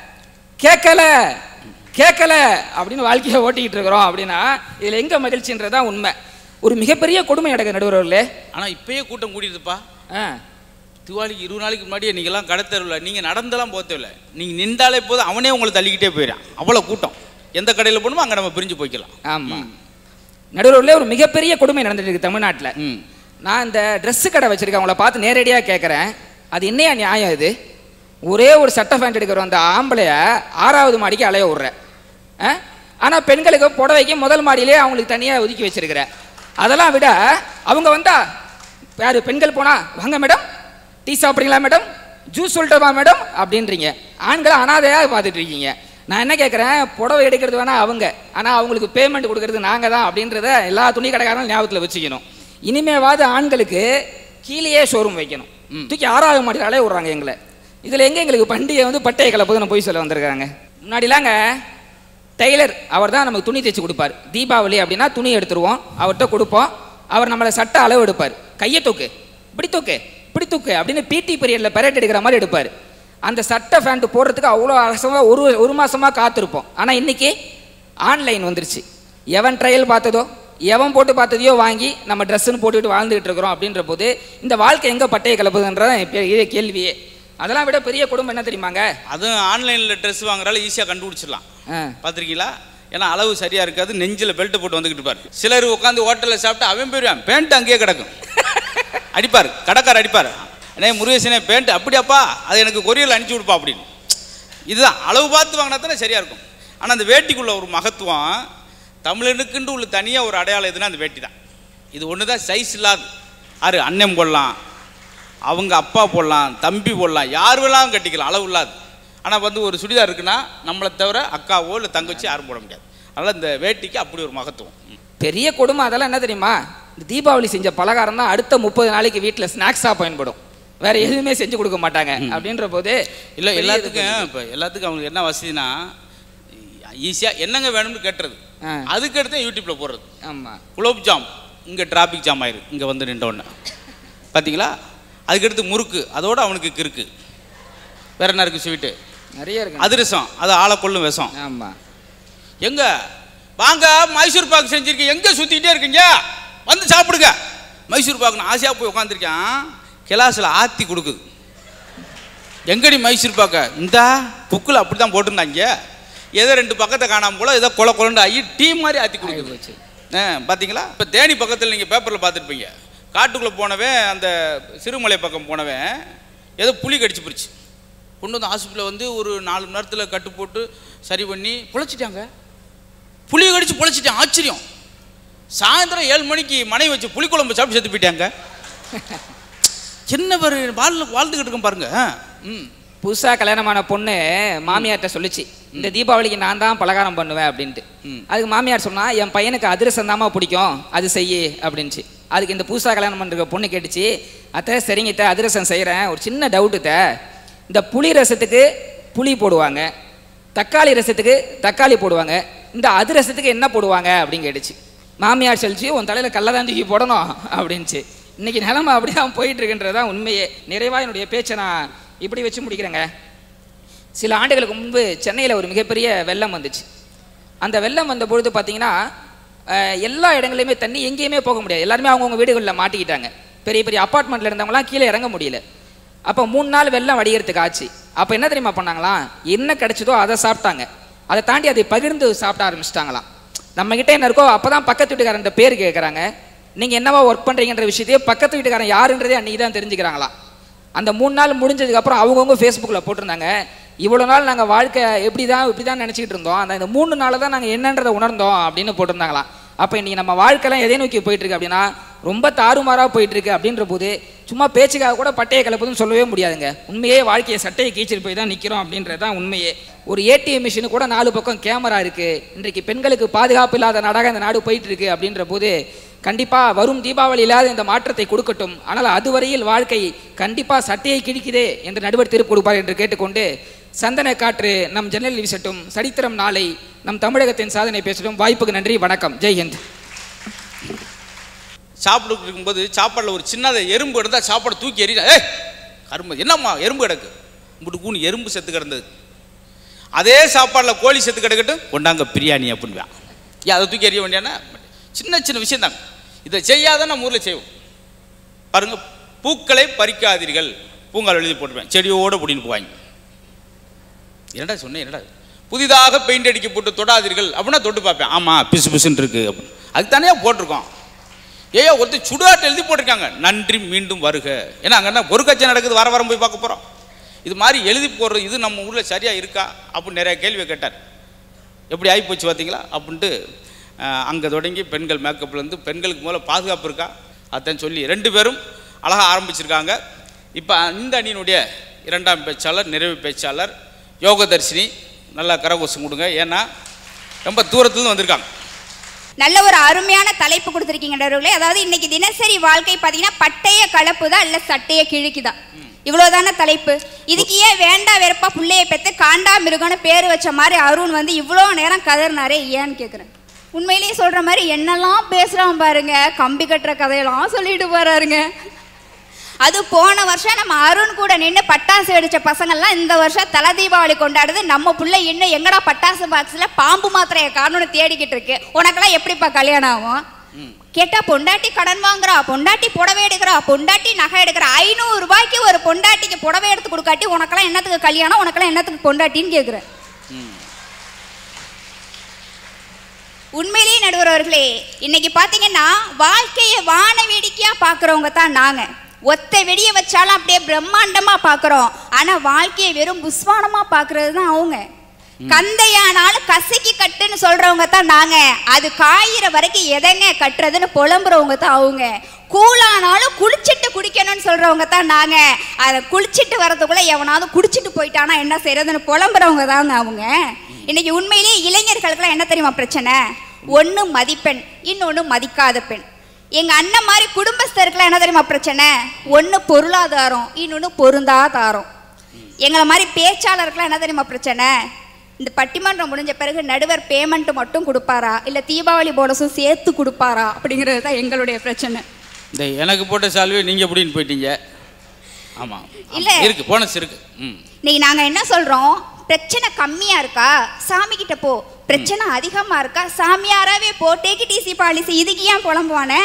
கேட்கல கேட்கல அப்படின்னு வாழ்க்கையை ஓட்டிக்கிட்டு இருக்கிறோம் அப்படின்னா இதில் எங்கே மகிழ்ச்சின்றதான் உண்மை ஒரு மிகப்பெரிய கொடுமை நடக்க நடுவர்களே ஆனால் இப்பயே கூட்டம் கூடிடுதுப்பா ஆ தீபாவளிக்கு இருபது நாளைக்கு முன்னாடியே நீங்கள்லாம் கடத்தருவில் நீங்கள் நடந்தெல்லாம் போத்தவில்லை நீங்கள் நின்றாலே போதும் அவனே உங்களை தள்ளிக்கிட்டே போயிடான் அவ்வளோ கூட்டம் எந்த கடையில் போகணுமோ அங்கே நம்ம பிரிஞ்சு போய்க்கலாம் ஆமாம் நடுவர்களே ஒரு மிகப்பெரிய கொடுமை நடந்துட்டு இருக்கு தமிழ்நாட்டில் ம் நான் இந்த Dress கடை வச்சிருக்கேன் அவங்கள பார்த்து நேரடியாக கேட்குறேன் அது என்னையா நியாயம் இது ஒரே ஒரு சட்டை பேண்ட் எடுக்கிற அந்த ஆம்பளைய ஆறாவது மாடிக்கு அலைய விட்ற ஆனால் பெண்களுக்கு புடவைக்கு முதல் மாடியிலே அவங்களுக்கு தனியாக ஒதுக்கி வச்சிருக்கிற அதெல்லாம் விட அவங்க வந்தா யார் பெண்கள் போனா வாங்க மேடம் டீ சாப்பிட்றீங்களா மேடம் ஜூஸ் சொல்லட்டுமா மேடம் அப்படின்றீங்க ஆண்களை அனாதையாக பார்த்துட்டு இருக்கீங்க நான் என்ன கேட்குறேன் புடவை எடுக்கிறது வேணா அவங்க ஆனால் அவங்களுக்கு பேமெண்ட் கொடுக்கறது நாங்கள் தான் அப்படின்றத எல்லா துணி கடைக்காரங்களும் ஞாபகத்தில் வச்சுக்கணும் இனிமேவாது ஆண்களுக்கு கீழேயே ஷோரூம் வைக்கணும் தூக்கி ஆறாவது மாடி அலைய விட்றாங்க எங்களை இதில் எங்கே எங்களுக்கு பண்டிகை வந்து பட்டைய கலப்புதுன்னு போய் சொல்ல வந்திருக்காங்க முன்னாடிலாங்க டெய்லர் அவர் தான் நமக்கு துணி தைச்சு கொடுப்பார் தீபாவளி அப்படின்னா துணி எடுத்துருவோம் அவர்கிட்ட கொடுப்போம் அவர் நம்மளை சட்டை அளவு எடுப்பார் கையை தூக்கு இப்படி தூக்கு இப்படி தூக்கு அப்படின்னு பிடி பீரியடில் பெரட் எடுக்கிற மாதிரி எடுப்பார் அந்த சட்டை ஃபேண்ட் போடுறதுக்கு அவ்வளோ அரசமாக ஒரு ஒரு மாசமா காத்திருப்போம் ஆனால் இன்னைக்கு ஆன்லைன் வந்துருச்சு எவன் ட்ரையல் பார்த்ததோ எவன் போட்டு பார்த்ததையோ வாங்கி நம்ம ட்ரெஸ்ஸுன்னு போட்டுக்கிட்டு வாழ்ந்துகிட்டு இருக்கிறோம் அப்படின்ற போது இந்த வாழ்க்கை எங்கே பட்டையை கலப்புதுன்றதான் என் பெரிய கேள்வியே அதெல்லாம் விட பெரிய குடும்பம் என்ன தெரியுமாங்க அதுவும் ஆன்லைனில் ட்ரெஸ் வாங்குறால ஈஸியாக கண்டுபிடிச்சிடலாம் ஆ பார்த்துருக்கீங்களா ஏன்னா அளவு சரியாக இருக்காது நெஞ்சில் பெல்ட் போட்டு வந்துக்கிட்டு பாரு சிலர் உட்காந்து ஹோட்டலில் சாப்பிட்டு அவன் போயிடுவான் பேண்ட் அங்கேயே கிடக்கும் அடிப்பார் கடைக்கார் அடிப்பார் அண்ணே முருகேசனே பேண்ட் அப்படியாப்பா அது எனக்கு கொரியரில் அனுப்பிச்சி விடுப்பா அப்படின்னு இதுதான் அளவு பார்த்து வாங்கினா தானே சரியாக இருக்கும் ஆனால் அந்த வேட்டிக்குள்ள ஒரு மகத்துவம் தமிழனுக்குண்டு உள்ள தனியாக ஒரு அடையாளம் எதுனா அந்த வேட்டி தான் இது ஒன்று தான் சைஸ் இல்லாது யாரு அண்ணன் போடலாம் அவங்க அப்பா போடலாம் தம்பி போடலாம் யார் வேணாலும் கட்டிக்கலாம் அளவு இல்லாது ஆனால் வந்து ஒரு சுடிதார் இருக்குன்னா நம்மளை தவிர அக்காவோ இல்லை தங்கச்சி யாரும் போட முடியாது அதனால் இந்த வேட்டிக்கு அப்படி ஒரு மகத்துவம் ம். பெரிய கொடுமை அதெல்லாம் என்ன தெரியுமா இந்த தீபாவளி செஞ்ச பலகாரம் தான் அடுத்த முப்பது நாளைக்கு வீட்டில் ஸ்நாக்ஸாக பயன்படும் வேற எதுவுமே செஞ்சு கொடுக்க மாட்டாங்க அப்படின்ற போது இல்லை பெரிய எல்லாத்துக்கும் இது இப்போ எல்லாத்துக்கும் அவங்களுக்கு என்ன வசதினா ஈஸியாக என்னங்க வேணும்னு கேட்டுறது ஆ. அதுக்கு அடுத்து யூடியூப்பில் போடுறது ஆமா குலோப் ஜாம் இங்கே டிராஃபிக் ஜாம் ஆயிரு இங்கே வந்து நின்ற உடனே பார்த்தீங்களா அதுக்கடுத்து முறுக்கு அதோட அவனுக்கு கிறுக்கு வேற என்ன இருக்குது ஸ்வீட்டு நிறைய இருக்கு அதிரசம் அது ஆளை கொள்ளும் விஷம் ஆமா எங்க வாங்க மைசூர் பாக்கு செஞ்சிருக்கீங்க எங்கே சுற்றிக்கிட்டே இருக்கீங்க வந்து சாப்பிடுங்க மைசூர் பாக்கு நான் ஆசையாக போய் உட்காந்துருக்கேன் கிளாஸில் ஆற்றி கொடுக்குது எங்கடி மைசூர் பாக்க இந்தா புக்கில் அப்படி தான் போட்டிருந்தாங்க ஏதோ ரெண்டு பக்கத்தை காணாம போல ஏதோ கொல கொலண்டு ஆகி டீ மாதிரி ஆற்றி கொடுக்குது போச்சு ஆ பார்த்தீங்களா இப்போ தேனி பக்கத்தில் நீங்கள் பேப்பரில் பார்த்துருப்பீங்க காட்டுக்குள்ளே போனவன் அந்த சிறுமலை பக்கம் போனவன் ஏதோ புலி கடிச்சு போச்சு கொண்டு வந்து ஹாஸ்பிட்டலில் வந்து ஒரு நாலு மணி நேரத்தில் கட்டு போட்டு சரி பண்ணி பொழைச்சிட்டாங்க புளியை கடிச்சு பொழைச்சிட்டான் ஆச்சரியம் சாயந்தரம் ஏழு மணிக்கு மனைவி வச்சு புளிக்குழம்பு சாப்பிட்டு செத்து போயிட்டாங்க சின்ன பேர் வாழ் வாழ்ந்துக்கிட்டு இருக்கேன் பாருங்க ஆ, ம் புதுசா கல்யாணமான பொண்ணு மாமியார்ட்ட சொல்லுச்சு இந்த தீபாவளிக்கு நான் தான் பலகாரம் பண்ணுவேன் அப்படின்ட்டு ம். அதுக்கு மாமியார் சொன்னா என் பையனுக்கு அதிரசம் தாம்மா பிடிக்கும் அது செய்யு அப்படின்ச்சு அதுக்கு இந்த புதுசா கல்யாணம் பண்ற பொண்ணு கேட்டுச்சு அத்தை சரிங்க அத்தை அதிரசம் செய்கிறேன் ஒரு சின்ன டவுட்டு த இந்த புளி ரசத்துக்கு புளி போடுவாங்க தக்காளி ரசத்துக்கு தக்காளி போடுவாங்க இந்த அதிரசத்துக்கு என்ன போடுவாங்க அப்படின்னு கேட்டுச்சு மாமியார் சொல்லிச்சு உன் தலையில கல்லதான் தூக்கி போடணும் அப்படின்ச்சு இன்னைக்கு நிலைமை அப்படிதான் போயிட்டு இருக்குன்றதுதான் உண்மையே நிறைவா என்னுடைய பேச்சை நான் இப்படி வச்சு முடிக்கிறேங்க சில ஆண்டுகளுக்கு முன்பு சென்னையில் ஒரு மிகப்பெரிய வெள்ளம் வந்துச்சு அந்த வெள்ளம் வந்த பொழுது பார்த்தீங்கன்னா அஹ், எல்லா இடங்களையுமே தண்ணி எங்கேயுமே போக முடியாது எல்லாருமே அவங்கவுங்க வீடுகளில் மாட்டிக்கிட்டாங்க பெரிய பெரிய அப்பார்ட்மெண்ட்டில் இருந்தவங்களாம் கீழே இறங்க முடியல அப்போ மூணு நாள் வெள்ளம் வடிகிறதுக்கு ஆச்சு அப்போ என்ன தெரியுமா பண்ணாங்களாம் என்ன கிடைச்சதோ அதை சாப்பிட்டாங்க அதை தாண்டி அதை பகிர்ந்து சாப்பிட ஆரம்பிச்சிட்டாங்களாம் நம்ம கிட்ட என்ன இருக்கோ அப்பதான் பக்கத்து வீட்டுக்காரன் பேர் கேட்குறாங்க நீங்க என்னவா ஒர்க் பண்றீங்கன்ற விஷயத்தையே பக்கத்து வீட்டுக்காரன் யாருன்றதே அன்னைக்கு தான் தெரிஞ்சுக்கிறாங்களாம் அந்த மூணு நாள் முடிஞ்சதுக்கு அப்புறம் அவங்கவுங்க ஃபேஸ்புக்கில் போட்டிருந்தாங்க இவ்வளோ நாள் நாங்கள் வாழ்க்கை எப்படி தான் இப்படி தான் நினச்சிக்கிட்டு இருந்தோம் அந்த இந்த மூணு நாள் தான் நாங்கள் என்னன்றதை உணர்ந்தோம் அப்படின்னு போட்டிருந்தாங்களாம் அப்போ இன்னைக்கு நம்ம வாழ்க்கைலாம் எதை நோக்கி போயிட்டு இருக்கு அப்படின்னா ரொம்ப தாறுமாறாக போயிட்டு இருக்கு அப்படின்ற போது சும்மா பேச்சுக்காக கூட பட்டையை கலப்புதுன்னு சொல்லவே முடியாதுங்க உண்மையே வாழ்க்கையை சட்டையை கீச்சிட்டு போய் தான் நிற்கிறோம் அப்படின்றது தான் உண்மையே ஒரு ஏடிஎம் மிஷினு கூட நாலு பக்கம் கேமரா இருக்கு இன்றைக்கு பெண்களுக்கு பாதுகாப்பு இல்லாத நாடாக இந்த நாடு போயிட்டு இருக்கு அப்படின்ற போது கண்டிப்பா வரும் தீபாவளியிலாவது இந்த மாற்றத்தை கொடுக்கட்டும் ஆனால் அதுவரையில் வாழ்க்கை கண்டிப்பா சட்டையை கிழிக்குதே என்று நடுவர் தீர்ப்பு கொடுப்பார் என்று கேட்டுக்கொண்டு சந்தன காற்று நம் ஜன்னல் வீசட்டும் சரித்திரம் நாளை நம் தமிழகத்தின் சாதனை பேசட்டும் வாய்ப்புக்கு நன்றி வணக்கம் ஜெய் ஹிந்த் சாப்பிட்டு இருக்கும்போது சாப்பாடில் ஒரு சின்னதை எறும்பு இருந்தால் சாப்பாடை தூக்கி எறிய ஏய் கரும்பு என்னம்மா எறும்பு கிடக்கு இப்படி கூணு எறும்பு செத்து கிடந்தது அதே சாப்பாடில் கோழி செத்து கிடக்கட்டும் கொண்டாங்க பிரியாணி அப்படின்வான் ஏன் அதை தூக்கி எறிய வேண்டியானா சின்ன சின்ன விஷயம் தாங்க இதை செய்யாத நம்ம ஊரில் செய்வோம் பாருங்க பூக்களை பறிக்காதீர்கள் பூங்கால் எழுதி போட்டுருவேன் செடியோடு பிடின்னு போவாங்க என்னடா சொன்னேன் என்னடா இது? புதிதாக பெயிண்ட் அடிக்க போட்டு தொடாதீர்கள் அப்படின்னா தொட்டு பார்ப்பேன் ஆமாம் பிசு பிசுன்னு இருக்கு அப்படின்னு அதுக்கு தானே போட்டிருக்கோம் ஏயோ ஒருத்தர் சுடுகாட்டு எழுதி போட்டிருக்காங்க நன்றி மீண்டும் வருக ஏன்னா அங்கே என்ன ஒரு கட்சி நடக்குது வர வரம் போய் பார்க்க போகிறோம் இது மாதிரி எழுதி போடுறது இது நம்ம ஊரில் சரியாக இருக்கா அப்படின்னு நிறைய கேள்வியை கேட்டார் எப்படி ஆகிப்போச்சு பார்த்தீங்களா அப்படின்ட்டு அங்கே தொடங்கி பெண்கள் மேக்கப்லேருந்து பெண்களுக்கு முதல்ல பாதுகாப்பு இருக்கா அதான் சொல்லி ரெண்டு பேரும் அழகாக ஆரம்பிச்சிருக்காங்க இப்போ இந்த அணியினுடைய இரண்டாம் பேச்சாளர் நிறைவு பேச்சாளர் யோகதர்ஷினி நல்லா கரகோஷம் கொடுங்க ஏன்னா ரொம்ப தூரத்துலேருந்து வந்திருக்காங்க நல்ல ஒரு அருமையான தலைப்பு கொடுத்துருக்கீங்க நடுவுகளே அதாவது இன்னைக்கு தினசரி வாழ்க்கை பார்த்தீங்கன்னா பட்டைய கலப்புதா இல்ல சட்டைய கிழிக்குதா இவ்வளவுதான தலைப்பு இதுக்கு ஏன் வேண்டா வெறுப்பா புள்ளைய பெத்து காண்டா மிருகம்னு பேர் வச்ச மாதிரி அருண் வந்து இவ்வளோ நேரம் கதறினாரே ஏன்னு கேட்குறேன் உண்மையிலேயே சொல்ற மாதிரி என்னெல்லாம் பேசுறான் பாருங்க கம்பி கட்டுற கதையெல்லாம் சொல்லிட்டு போறாருங்க அது போன வருஷம் நம்ம அருண் கூட நின்று பட்டாசு வெடிச்ச பசங்கள்லாம் இந்த வருஷம் தலை தீபாவளி கொண்டாடுது நம்ம புள்ள இன்னும் எங்கடா பட்டாசு பாக்ஸில் பாம்பு மாத்திரையை காரணம்னு தேடிக்கிட்டு இருக்கு உனக்கெல்லாம் எப்படிப்பா கல்யாணம் ஆகும் கேட்டா பொண்டாட்டி கடன் வாங்குறா பொண்டாட்டி புடவை எடுக்கிறா பொண்டாட்டி நகை எடுக்கிறா ஐநூறு ரூபாய்க்கு ஒரு பொண்டாட்டிக்கு புடவை எடுத்து கொடுக்காட்டி உனக்கெல்லாம் என்னத்துக்கு கல்யாணம் உனக்கெல்லாம் என்னத்துக்கு பொண்டாட்டின்னு கேட்குறேன் உண்மையிலேயே நடுவர் அவர்களே இன்னைக்கு பார்த்தீங்கன்னா வாழ்க்கையை வான வேடிக்கையா பார்க்குறவங்க தான் நாங்க ஒத்த வெடிய வச்சாலும் அப்படியே பிரம்மாண்டமா பாக்குறோம் ஆனா வாழ்க்கையை வெறும் புஸ்வானமா பாக்குறது தான் அவங்க கந்தையானாலும் கசக்கி கட்டுன்னு சொல்றவங்க தான் நாங்க அது காயிற வரைக்கும் எதைங்க கட்டுறதுன்னு புலம்புறவங்க தான் அவங்க கூழானாலும் குளிச்சிட்டு குடிக்கணும்னு சொல்றவங்க தான் நாங்க அதை குளிச்சிட்டு வரதுக்குள்ள எவனாவது குடிச்சிட்டு போயிட்டானா என்ன செய்யறதுன்னு புலம்புறவங்க தாங்க அவங்க இன்னைக்கு உண்மையிலேயே இளைஞர்களுக்கெல்லாம் என்ன தெரியுமா பிரச்சனை ஒண்ணு மதிப்பெண் இன்னொன்னு மதிக்காத பெண் எங்க அண்ணன் மாதிரி குடும்பஸ்தருக்குலாம் என்ன தெரியுமா பிரச்சனை ஒண்ணு பொருளாதாரம் இன்னொன்னு பொருந்தாதாரம் எங்களை மாதிரி பேச்சாளருக்குலாம் என்ன தெரியுமா பிரச்சனை இந்த பட்டிமன்றம் முடிஞ்ச பிறகு நடுவர் பேமெண்ட் மட்டும் கொடுப்பாரா இல்ல தீபாவளி போனஸும் சேர்த்து கொடுப்பாரா அப்படிங்கிறது தான் எங்களுடைய பிரச்சனை இந்த எனக்கு போட்ட சால்வே நீங்க எப்படின்னு போயிட்டீங்க ஆமா இல்ல. இருக்கு போனஸ் இருக்கு ம் இன்னைக்கு நாங்க என்ன சொல்றோம் பிரச்சனை கம்மியா இருக்கா சாமி கிட்ட போ பிரச்சனை அதிகமா இருக்கா சாமியாராவே போ டேக்கி டிசி பாலிசி இதுக்கு ஏன் புலம்புவானே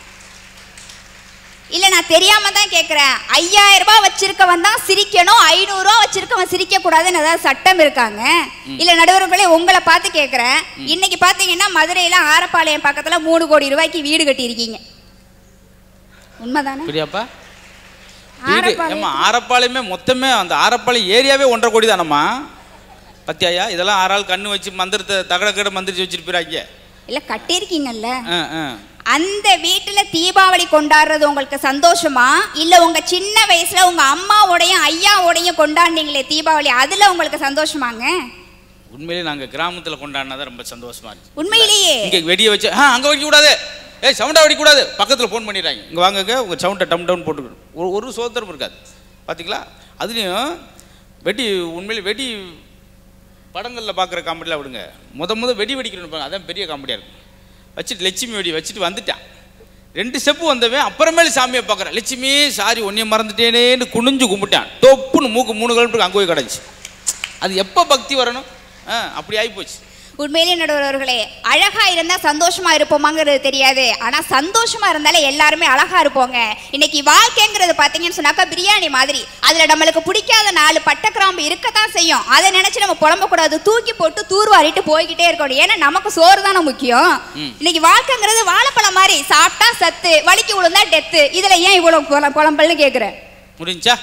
இல்ல நான் தெரியாம தான் கேக்குறேன் ஐயாயிரம் ரூபாய் வச்சிருக்கவன் தான் சிரிக்கணும் ஐநூறு ரூபாய் வச்சிருக்கவன் சிரிக்க கூடாதுன்னு ஏதாவது சட்டம் இருக்காங்க இல்ல நடுவர்களே உங்களை பார்த்து கேக்குறேன் இன்னைக்கு பாத்தீங்கன்னா மதுரையில ஆரப்பாளையம் பக்கத்துல மூணு கோடி ரூபாய்க்கு வீடு கட்டியிருக்கீங்க உண்மைதானே புரியாப்பா வீடு ஆரப்பாளையம். ஏம்மா ஆரப்பாளையமே மொத்தமே அந்த ஆரப்பாளையம் ஏரியாவே ஒன்றரை கோடி தானம்மா பத்தியாயா இதெல்லாம் ஆறாள் கண்ணு வச்சு மந்திரத்தை தகட கட மந்திரிச்சு வச்சிருப்பாங்க இல்ல கட்டியிருக்கீங்கல்ல ஆ ஆ அந்த வீட்டுல தீபாவளி கொண்டாடுறது உங்களுக்கு சந்தோஷமா இல்ல உங்க சின்ன வயசுல உங்க அம்மாவோடையும் ஐயாவோடையும் கொண்டாடினீங்களே தீபாவளி அதுல உங்களுக்கு சந்தோஷமாங்க உண்மையிலேயே நாங்க கிராமத்துல கொண்டாடினதான் ரொம்ப சந்தோஷமா இருக்கு உண்மையிலேயே இங்க வெடியை வச்சு ஆ அங்க வைக்க கூடாது ஏய் சவுண்டா வெடிக்க கூடாது பக்கத்துல ஃபோன் பண்ணிடுறாங்க இங்க வாங்கங்க உங்க சவுண்டை டம் டவுன் போட்டுக்கணும் ஒரு ஒரு சோதரம் இருக்காது பாத்தீங்களா அதுலயும் வெடி உண்மையிலே வெடி படங்களில் பார்க்குற காமெடியில் விடுங்க முத முத வெடி வெடிக்கணும்னு பாருங்க அதான் பெரிய காமெடியாக இருக்கும் வச்சுட்டு லட்சுமி வெடி வச்சுட்டு வந்துட்டான் ரெண்டு ஸ்டெப்பு வந்தவன் அப்புறமேல சாமியை பார்க்குறேன் லட்சுமி சாரி ஒன்றைய மறந்துட்டேனேன்னு குனிஞ்சு கும்பிட்டான் டொப்புன்னு மூக்கு மூணு கிலோமீட்டருக்கு அங்கே போய் கிடந்துச்சு அது எப்போ பக்தி வரணும் ஆ அப்படி ஆகிப்போச்சு உண்மையிலேயே நடுவர்களே அழகா இருந்தா சந்தோஷமா இருப்போமாங்கிறது தெரியாது ஆனா சந்தோஷமா இருந்தாலே எல்லாருமே அழகா இருப்போங்க இன்னைக்கு வாழ்க்கைங்கிறது பாத்தீங்கன்னு சொன்னாக்கா பிரியாணி மாதிரி அதுல நம்மளுக்கு பிடிக்காத நாலு பட்டை கிராம்பு இருக்கத்தான் செய்யும் அதை நினைச்சு நம்ம புலம்ப கூடாது தூக்கி போட்டு தூர்வாரிட்டு போய்கிட்டே இருக்கணும் ஏன்னா நமக்கு சோறு தானே முக்கியம் இன்னைக்கு வாழ்க்கைங்கிறது வாழைப்பழம் மாதிரி சாப்பிட்டா சத்து வலிக்கு விழுந்தா டெத்து இதுல ஏன் இவ்வளவு புல- புலம்பல்னு கேக்குறேன் முடிஞ்சா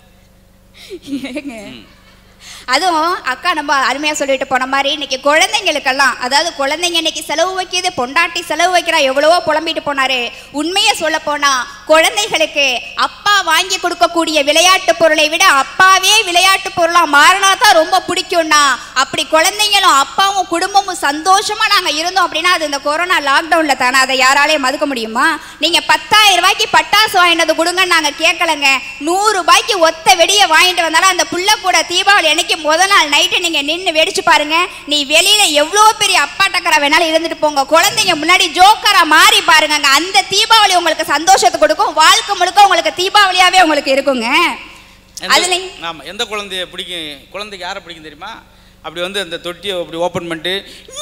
அதுவும் அக்கா நம்ம அருமையா சொல்லிட்டு போன மாதிரி இன்னைக்கு குழந்தைங்களுக்கெல்லாம் அதாவது குழந்தைங்க இன்னைக்கு செலவு வைக்கிது பொண்டாட்டி செலவு வைக்கிறா எவ்வளவோ புலம்பிட்டு போனாரு உண்மையை சொல்ல போனா குழந்தைகளுக்கு அப்பா வாங்கி கொடுக்கக்கூடிய விளையாட்டு பொருளை விட அப்பாவே விளையாட்டு பொருளா மாறினா தான் ரொம்ப பிடிக்கும்னா அப்படி குழந்தைங்களும் அப்பாவும் குடும்பமும் சந்தோஷமா நாங்க இருந்தோம் அப்படின்னா அது இந்த கொரோனா லாக்டவுன்ல தானே அதை யாராலையும் மதுக்க முடியுமா நீங்க பத்தாயிரம் ரூபாய்க்கு பட்டாசு வாங்கினது கொடுங்கன்னு நாங்க கேட்கலங்க நூறு ரூபாய்க்கு ஒத்த வெடியை வாங்கிட்டு வந்தாலும் அந்த புள்ள கூட தீபாவளி அன்னைக்கு முத நாள் நைட்டு நீங்க நின்று வெடிச்சு பாருங்க நீ வெளியில எவ்வளோ பெரிய அப்பா டக்கரா வேணாலும் இருந்துட்டு போங்க குழந்தைங்க முன்னாடி ஜோக்கரா மாறி பாருங்க அந்த தீபாவளி உங்களுக்கு சந்தோஷத்தை கொடுக்கும் வாழ்க்கை முழுக்க உங்களுக்கு தீபாவளியாவே உங்களுக்கு இருக்குங்க அதுல எந்த- ஆமா எந்த குழந்தைய பிடிக்கும் குழந்தைக்கு யாரை பிடிக்கும் தெரியுமா அப்படி வந்து அந்த தொட்டியை அப்படி ஓப்பன் பண்ணிட்டு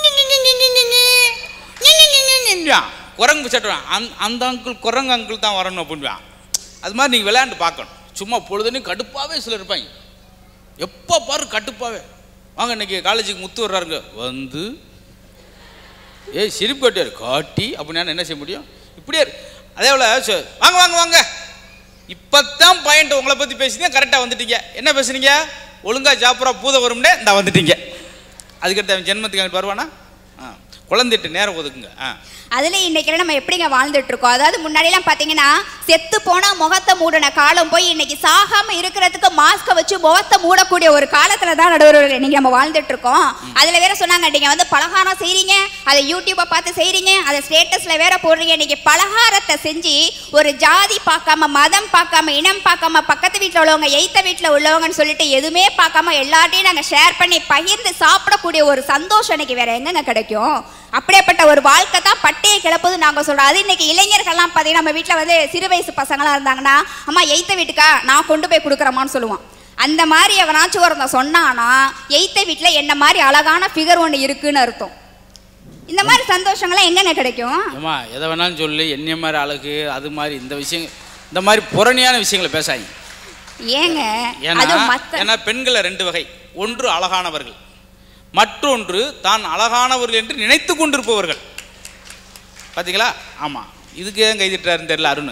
குரங்கு சட்டுவான் அந்த அந்த அங்கிள் குரங்கு அங்கிள் தான் வரணும் அப்படின்வான் அது மாதிரி நீங்கள் விளையாண்டு பார்க்கணும் சும்மா பொழுதுன்னு கடுப்பாகவே சிலர் இருப்பாங்க எப்போ பாரு கடுப்பாவே வாங்க இன்னைக்கு காலேஜுக்கு முத்து வர்றாருங்க வந்து ஏய் சிரிப்பு காட்டியார் காட்டி அப்படின்னு என்ன செய்ய முடியும் இப்படியே இரு. அதே போல் ச- வாங்க வாங்க வாங்க இப்போத்தான் பாயிண்ட் உங்களை பற்றி பேசினீங்க கரெக்டாக வந்துட்டீங்க என்ன பேசுனீங்க ஒழுங்கா ஜாப்பரா பூத வரும்னே இந்த வந்துட்டீங்க அதுக்கடுத்து அவன் ஜென்மத்துக்கு அவன் வருவானா ஆ குழந்தைட்டு நேரம் ஒதுக்குங்க ஆ அதுல இன்னைக்கு நம்ம எப்படிங்க வாழ்ந்துட்டு இருக்கோம் அதாவது முன்னாடிலாம் பாத்தீங்கன்னா செத்து போனா முகத்தை மூடின காலம் போய் இன்னைக்கு சாகாம இருக்கிறதுக்கு மாஸ்க வச்சு முகத்தை மூடக்கூடிய ஒரு காலத்துல தான் நடுவர் இன்னைக்கு நம்ம வாழ்ந்துட்டு இருக்கோம் அதுல வேற சொன்னாங்க நீங்க வந்து பலகாரம் செய்றீங்க அதை யூடியூப்பை பார்த்து செய்றீங்க அதை ஸ்டேட்டஸ்ல வேற போடுறீங்க இன்னைக்கு பலகாரத்தை செஞ்சு ஒரு ஜாதி பார்க்காம மதம் பார்க்காம இனம் பார்க்காம பக்கத்து வீட்டில் உள்ளவங்க எய்த்த வீட்டில் உள்ளவங்கன்னு சொல்லிட்டு எதுவுமே பார்க்காம எல்லாத்தையும் நாங்கள் ஷேர் பண்ணி பகிர்ந்து சாப்பிடக்கூடிய ஒரு சந்தோஷம் இன்னைக்கு வேற எங்கங்க கிடைக்கும் அப்படியேப்பட்ட ஒரு வாழ்க்கை தான் பட்டையை கிளப்புது நாங்கள் சொல்கிறோம் அது இன்னைக்கு இளைஞர்கள்லாம் பார்த்தீங்கன்னா நம்ம வீட்டில் வந்து சிறு வயசு பசங்களாம் இருந்தாங்கன்னா அம்மா எய்த்த வீட்டுக்கா நான் கொண்டு போய் கொடுக்குறேம்மான்னு சொல்லுவான் அந்த மாதிரி எவனாச்சும் ஒருத்தன் சொன்னானா எய்த்த வீட்டில் என்ன மாதிரி அழகான ஃபிகர் ஒன்று இருக்குன்னு அர்த்தம் இந்த மாதிரி சந்தோஷங்கள்லாம் எங்கெங்க கிடைக்கும் ஏம்மா எதை வேணாலும் சொல்லு என்னைய மாதிரி அழகு அது மாதிரி இந்த விஷயம் இந்த மாதிரி புறணியான விஷயங்களை பேசாங்க ஏங்க ஏன்னா அது மத்த ஏன்னா பெண்களை ரெண்டு வகை ஒன்று அழகானவர்கள் மற்றொன்று தான் அழகானவர்கள் என்று நினைத்து கொண்டிருப்பவர்கள் பார்த்தீங்களா ஆமாம் இதுக்கு ஏன் கைதிட்டாருன்னு தெரியல அருண்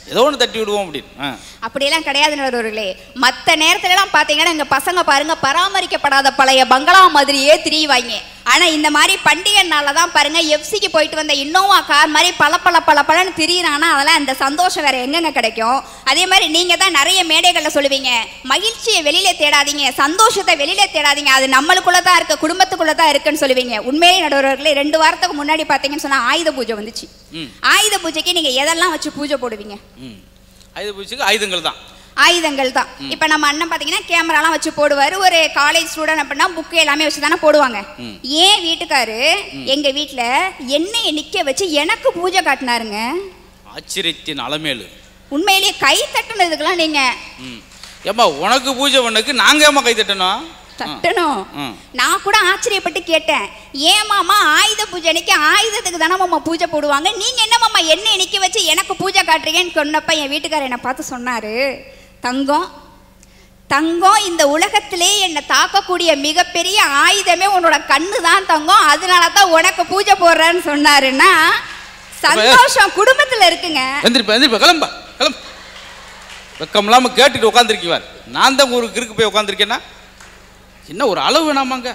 ஏதோ ஒன்று தட்டி விடுவோம் அப்படின்னு ஆ அப்படியெல்லாம் கிடையாது நடுவர்களே மற்ற நேரத்துல எல்லாம் பாத்தீங்கன்னா எங்க பசங்க பாருங்க பராமரிக்கப்படாத பழைய பங்களா மாதிரியே திரிவாங்க ஆனா இந்த மாதிரி பண்டிகை நாள்ல தான் பாருங்க எஃப்சிக்கு போயிட்டு வந்த இன்னோவா கார் மாதிரி பல பல பல பலன்னு திரியிறானா அதெல்லாம் அந்த சந்தோஷம் வேற எங்கெங்க கிடைக்கும் அதே மாதிரி நீங்க தான் நிறைய மேடைகள்ல சொல்லுவீங்க மகிழ்ச்சியை வெளியில தேடாதீங்க சந்தோஷத்தை வெளியில தேடாதீங்க அது நம்மளுக்குள்ள தான் இருக்கு குடும்பத்துக்குள்ள தான் இருக்குன்னு சொல்லுவீங்க உண்மையிலே நடுவர்களே ரெண்டு வாரத்துக்கு முன்னாடி பாத்தீங்கன்னு சொன்னா ஆயுத பூஜை வந்துச்சு ஆயுத பூஜைக்கு நீங்க எதெல்லாம் வச்சு பூஜை போடுவீங்க ம் ஆயுத பூஜைக்கு ஆயுதங்கள் தான் ஆயுதங்கள் தான் இப்போ நம்ம அண்ணன் பார்த்தீங்கன்னா கேமராலாம் வச்சு போடுவார் ஒரு காலேஜ் ஸ்டூடெண்ட் அப்படின்னா புக்கு எல்லாமே வச்சு தானே போடுவாங்க ஏன் வீட்டுக்காரு எங்க வீட்டில் என்னைய நிக்க வச்சு எனக்கு பூஜை காட்டினாருங்க ஆச்சரியத்தின் அலமேலு உண்மையிலேயே கை தட்டுனதுக்கெல்லாம் நீங்க ம் ஏம்மா உனக்கு பூஜை பண்ணக்கு நாங்கள் ஏம்மா கை தட்டணும் தட்டணும் ம். நான் கூட ஆச்சரியப்பட்டு கேட்டேன் ஏன் மாமா ஆயுத பூஜை அன்னைக்கு ஆயுதத்துக்கு தானே மாமா பூஜை போடுவாங்க நீங்க என்ன மாமா என்ன நிக்க வச்சு எனக்கு பூஜை காட்டுறீங்கன்னு சொன்னப்ப என் வீட்டுக்காரர் என்னை பார்த்து சொன்னாரு தங்கம் தங்கம் இந்த உலகத்திலே என்னை தாக்கக்கூடிய மிகப்பெரிய ஆயுதமே உன்னோட கண்ணு தான் தங்கம் அதனால தான் உனக்கு பூஜை போடுறேன்னு சொன்னாருன்னா சந்தோஷம் குடும்பத்துல இருக்குங்க எந்திரிப்பா எந்திரிப்பா கிளம்பா கிளம்பு வெக்கம் இல்லாமல் கேட்டுட்டு உட்காந்துருக்கீவார் நான் தான் ஒரு கிறுக்கு போய் உட்காந்துருக்கேன்னா என்ன ஒரு அளவு வேணாமாங்க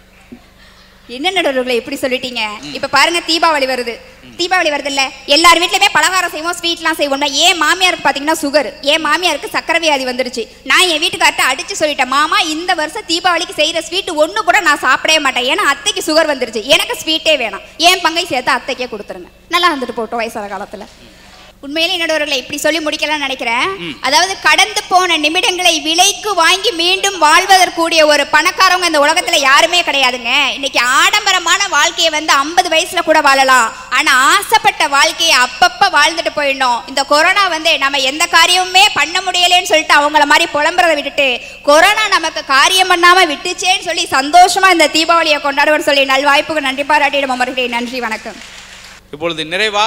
என்ன நடுவர்களே இப்படி சொல்லிட்டீங்க இப்ப பாருங்க தீபாவளி வருது தீபாவளி வருது இல்ல எல்லார் வீட்லயுமே பலகாரம் செய்வோம் ஸ்வீட்லாம் செய்வோம்னா ஏன் மாமியாருக்கு பாத்தீங்கன்னா சுகர் ஏன் மாமியாருக்கு சக்கரை வியாதி வந்துருச்சு நான் என் வீட்டுக்கார்ட்ட அடிச்சு சொல்லிட்டேன் மாமா இந்த வருஷம் தீபாவளிக்கு செய்யற ஸ்வீட் ஒண்ணு கூட நான் சாப்பிடவே மாட்டேன் ஏன்னா அத்தைக்கு சுகர் வந்துருச்சு எனக்கு ஸ்வீட்டே வேணாம் என் பங்கை சேர்த்து அத்தைக்கே கொடுத்துருங்க நல்லா இருந்துட்டு போட்டோம் வயசான காலத்துல உண்மையிலே நடுவர்களை இப்படி சொல்லி முடிக்கலாம்னு நினைக்கிறேன் அதாவது கடந்து போன நிமிடங்களை விலைக்கு வாங்கி மீண்டும் வாழ்வதற்குரிய ஒரு பணக்காரவங்க இந்த உலகத்துல யாருமே கிடையாதுங்க இன்னைக்கு ஆடம்பரமான வாழ்க்கையை வந்து ஐம்பது வயசுல கூட வாழலாம் ஆனா ஆசைப்பட்ட வாழ்க்கையை அப்பப்ப வாழ்ந்துட்டு போயிடணும் இந்த கொரோனா வந்து நம்ம எந்த காரியமுமே பண்ண முடியலைன்னு சொல்லிட்டு அவங்கள மாதிரி புலம்புறதை விட்டுட்டு கொரோனா நமக்கு காரியம் பண்ணாம விட்டுச்சேன்னு சொல்லி சந்தோஷமா இந்த தீபாவளியை கொண்டாடுவோம்னு சொல்லி நல்வாய்ப்புக்கு நன்றி பாராட்டிடும் அமர்கிறேன் நன்றி வணக்கம் இப்பொழுது நிறைவா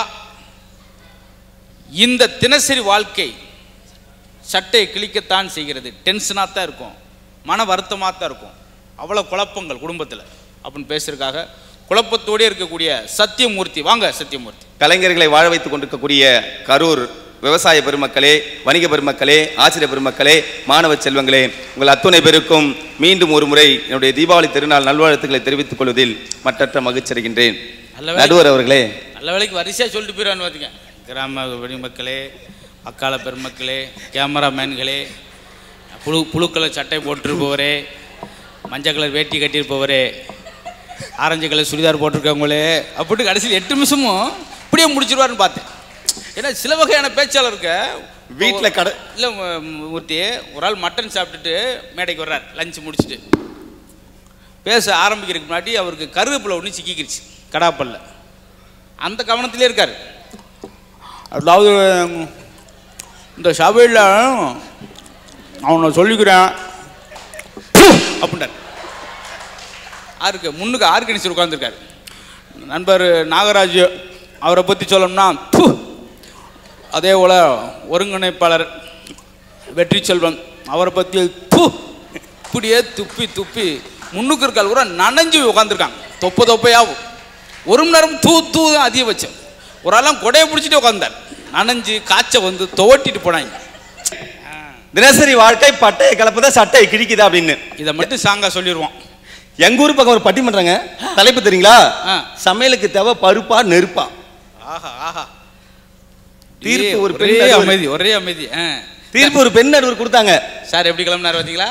இந்த தினசரி வாழ்க்கை சட்டையை கிழிக்கத்தான் செய்கிறது டென்ஷனாக தான் இருக்கும் மன வருத்தமாக தான் இருக்கும் அவ்வளோ குழப்பங்கள் குடும்பத்தில் அப்படின்னு பேசுறதுக்காக குழப்பத்தோடே இருக்கக்கூடிய சத்தியமூர்த்தி வாங்க சத்தியமூர்த்தி கலைஞர்களை வாழ வைத்துக் கொண்டிருக்கக்கூடிய கரூர் விவசாய பெருமக்களே வணிக பெருமக்களே ஆசிரியர் பெருமக்களே மாணவ செல்வங்களே உங்கள் அத்துணை பேருக்கும் மீண்டும் ஒரு முறை என்னுடைய தீபாவளி திருநாள் நல்வாழ்த்துக்களை தெரிவித்துக் கொள்வதில் மற்றற்ற மகிழ்ச்சி அடைகின்றேன் நல்ல வேளை. நடுவர் அவர்களே நல்ல வேலைக்கு வரிசையாக சொல்லிட்டு போயிடான்னு பார்த்துங்க கிராம மக்களே அக்கால பெருமக்களே கேமராமேன்களே புழு புழுக்களை சட்டை போட்டிருப்பவரே மஞ்சள் கலர் வேட்டி கட்டியிருப்பவரே ஆரஞ்சு கலர் சுடிதார் போட்டிருக்கவங்களே அப்படின்ட்டு கடைசியில் எட்டு நிமிஷமும் இப்படியே முடிச்சிருவாருன்னு பார்த்தேன் ஏன்னா சில வகையான பேச்சாளர் இருக்க வீட்ல கடை இல்லை மூர்த்தி ஒரு ஆள் மட்டன் சாப்பிட்டுட்டு மேடைக்கு வர்றார் லஞ்ச் முடிச்சுட்டு பேச ஆரம்பிக்கிறதுக்கு முன்னாடி அவருக்கு கருவேப்பிலை ஒன்று சிக்கிக்கிருச்சு கடாப்பல்ல அந்த கவனத்திலே இருக்கார் அதாவது இந்த சபையில் அவனை சொல்லிக்கிறேன் அப்படின்றார் ஆருக்கு முன்னுக்கு ஆர்கனைசர் உட்காந்துருக்காரு நண்பர் நாகராஜ் அவரை பற்றி சொல்லணும்னா ப்பு. அதே போல் ஒருங்கிணைப்பாளர் வெற்றி செல்வன் அவரை பற்றி ப்பு. இப்படியே துப்பி துப்பி முன்னுக்கு இருக்கால் கூட நனைஞ்சு உட்காந்துருக்காங்க தொப்ப தொப்பையாகும் ஒரு மணி நேரம் தூ தூ தான் அதிகபட்சம் ஒரு ஆளாம் கொடையை பிடிச்சிட்டு உட்காந்தார் நனைஞ்சு காய்ச்ச வந்து துவட்டிட்டு போனாங்க தினசரி வாழ்க்கை பட்டையை கலப்புதா சட்டையை கிழிக்குதா அப்படின்னு இதை மட்டும் சாங்கா சொல்லிடுவோம் எங்க ஊர் பக்கம் ஒரு பட்டிமன்றங்க தலைப்பு தெரியுங்களா ஆ. சமையலுக்கு தேவை பருப்பா நெருப்பா ஆஹா ஆஹா தீர்ப்பு ஒரு ஒரே பெண் நடுவர். அமைதி ஒரே அமைதி ஆ. தீர்ப்பு ஒரு பெண் நடுவர் கொடுத்தாங்க சார் எப்படி கிளம்பினார் பார்த்தீங்களா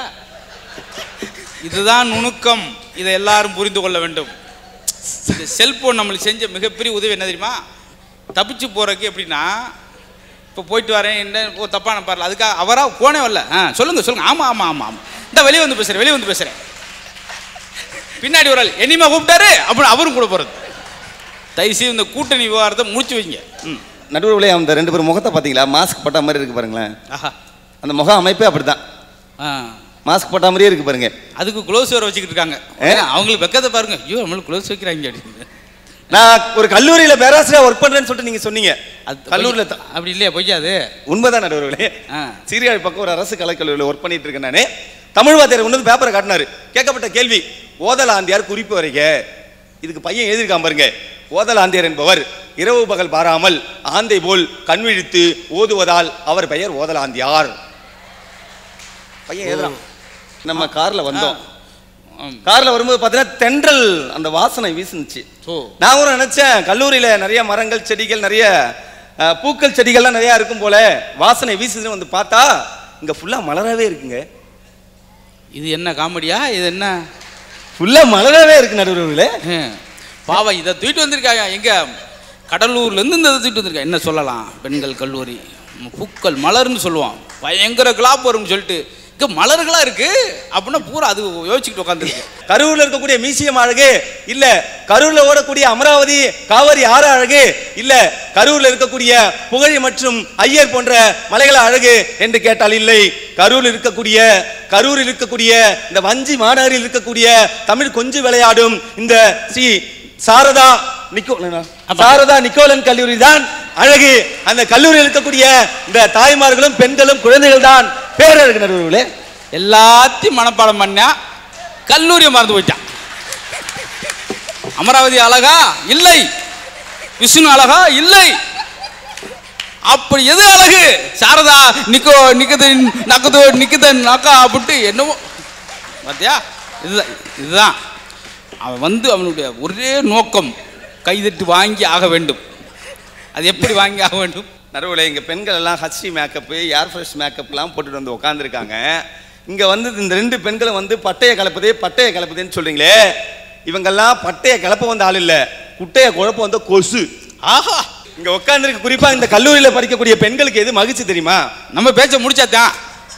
இதுதான் நுணுக்கம் இதை எல்லாரும் புரிந்து கொள்ள வேண்டும் இந்த செல்போன் நம்மளுக்கு செஞ்ச மிகப்பெரிய உதவி என்ன தெரியுமா தப்பிச்சு போறதுக்கு எப்படின்னா இப்போ போயிட்டு வரேன் என்ன ஓ தப்பான பாரல அதுக்காக அவராக போனே வரல ஆ சொல்லுங்க சொல்லுங்க ஆமாம் ஆமாம் ஆமாம் ஆமாம் இந்த வெளியே வந்து பேசுகிறேன் வெளியே வந்து பேசுகிறேன் பின்னாடி ஒரு ஆள் என்னையுமா கூப்பிட்டாரு அப்புறம் அவரும் கூட போகிறது தயவுசெய்து இந்த கூட்டணி விவகாரத்தை முடிச்சு வைங்க ம் நடுவர்களே அந்த ரெண்டு பேரும் முகத்தை பார்த்தீங்களா மாஸ்க் போட்ட மாதிரி இருக்கு பாருங்களேன் ஆஹா அந்த முக அமைப்பே அப்படிதான் ஆ மாஸ்க் போட்ட மாதிரியே இருக்கு பாருங்க அதுக்கு க்ளோஸ் வேற வச்சுக்கிட்டு இருக்காங்க ஏ? ஏன்னா, அவங்களுக்கு வெக்கத்தை பாருங்க ஐயோ நம்மளுக்கு க்ளோஸ் வைக்கிறாங்க அப்படின்னு நான் ஒரு கல்லூரியில பேராசிரியர் ஒர்க் பண்றேன்னு சொல்லிட்டு நீங்க சொன்னீங்க அது கல்லூரியில பொய்- அப்படி இல்லையா பொய்யாது உண்மைதான் நடுவர்களே ஆ. சீர்காழி பக்கம் ஒரு அரசு கலைக்கல்லூரியில் ஒர்க் பண்ணிட்டு இருக்கேன் நானு தமிழ் வாத்தியார் கொண்டு வந்து பேப்பரை காட்டினாரு கேட்கப்பட்ட கேள்வி ஓதலாந்தியார் குறிப்பு வரைக இதுக்கு பையன் எழுதியிருக்கான் பாருங்க ஓதலாந்தியர் என்பவர் இரவு பகல் பாராமல் ஆந்தை போல் கண்விழித்து ஓதுவதால் அவர் பெயர் ஓதலாந்தியார் பையன் எழுதுறான் நம்ம கார்ல வந்தோம் ஆம். கார்ல வரும்போது பார்த்தீங்கன்னா தென்றல் அந்த வாசனை வீசுனுச்சு ஓ நான் கூட நினைச்சேன் கல்லூரியில நிறைய மரங்கள் செடிகள் நிறைய அஹ், பூக்கள் செடிகள்லாம் நிறைய இருக்கும் போல வாசனை வீசுதுன்னு வந்து பார்த்தா இங்க ஃபுல்லா மலராவே இருக்குங்க இது என்ன காமெடியா இது என்ன ஃபுல்லா மலராவே இருக்கு நடுவர்களே ஹம். பாவா இதை தூக்கிட்டு வந்திருக்காங்க எங்க கடலூர்ல இருந்து இந்த இதை தூக்கிட்டு வந்திருக்காங்க என்ன சொல்லலாம் பெண்கள் கல்லூரி ம், பூக்கள் மலர்னு சொல்லுவான் பயங்கர கிளாப் வரும்னு சொல்லிட்டு இங்க மலர்களா இருக்கு அப்படின்னா பூரா அது யோசிச்சுக்கிட்டு உட்காந்துருக்கு கரூர்ல இருக்கக்கூடிய மியூசியம் அழகு இல்ல கரூர்ல ஓடக்கூடிய அமராவதி காவிரி ஆறு அழகு இல்ல கரூர்ல இருக்கக்கூடிய புகழி மற்றும் ஐயர் போன்ற மலைகள் அழகு என்று கேட்டால் இல்லை கரூரில் இருக்கக்கூடிய கரூரில் இருக்கக்கூடிய இந்த வஞ்சி மாநகரில் இருக்கக்கூடிய தமிழ் கொஞ்சு விளையாடும் இந்த ஸ்ரீ சாரதா நிக்கோ சாரதா நிக்கோலன் கல்லூரி தான் அழகு அந்த கல்லூரியில் இருக்கக்கூடிய இந்த தாய்மார்களும் பெண்களும் குழந்தைகள் தான் பேரழகு நடுவர்களே எல்லாத்தையும் மனப்பாடம் பண்ணா கல்லூரியை மறந்து போயிட்டான் அமராவதி அழகா இல்லை விஷ்ணு அழகா இல்லை அப்படி எது அழகு சாரதா நிக்கோ நிக்கதன் நக்கதோ நிக்கதன் நக்கா அப்படின்ட்டு என்னவோ பார்த்தியா இதுதான் இதுதான் அவன் வந்து அவனுடைய ஒரே நோக்கம் கைதட்டி வாங்கி ஆக வேண்டும் அது எப்படி வாங்கி ஆக வேண்டும் நடுவில் இங்கே பெண்கள் எல்லாம் ஹச்டி மேக்கப்பு ஏர் ஃப்ரெஷ் மேக்கப்லாம் போட்டுட்டு வந்து உட்காந்துருக்காங்க இங்கே வந்து இந்த ரெண்டு பெண்களும் வந்து பட்டையை கலப்புதே பட்டையை கலப்புதேன்னு சொல்றீங்களே இவங்கெல்லாம் பட்டையை கிளப்ப வந்த ஆள் இல்லை குட்டையை குழப்ப வந்த கொசு ஆஹா இங்க உட்காந்துருக்கு குறிப்பா இந்த கல்லூரியில படிக்கக்கூடிய பெண்களுக்கு எது மகிழ்ச்சி தெரியுமா நம்ம பேச்ச முடிச்சாத்தான்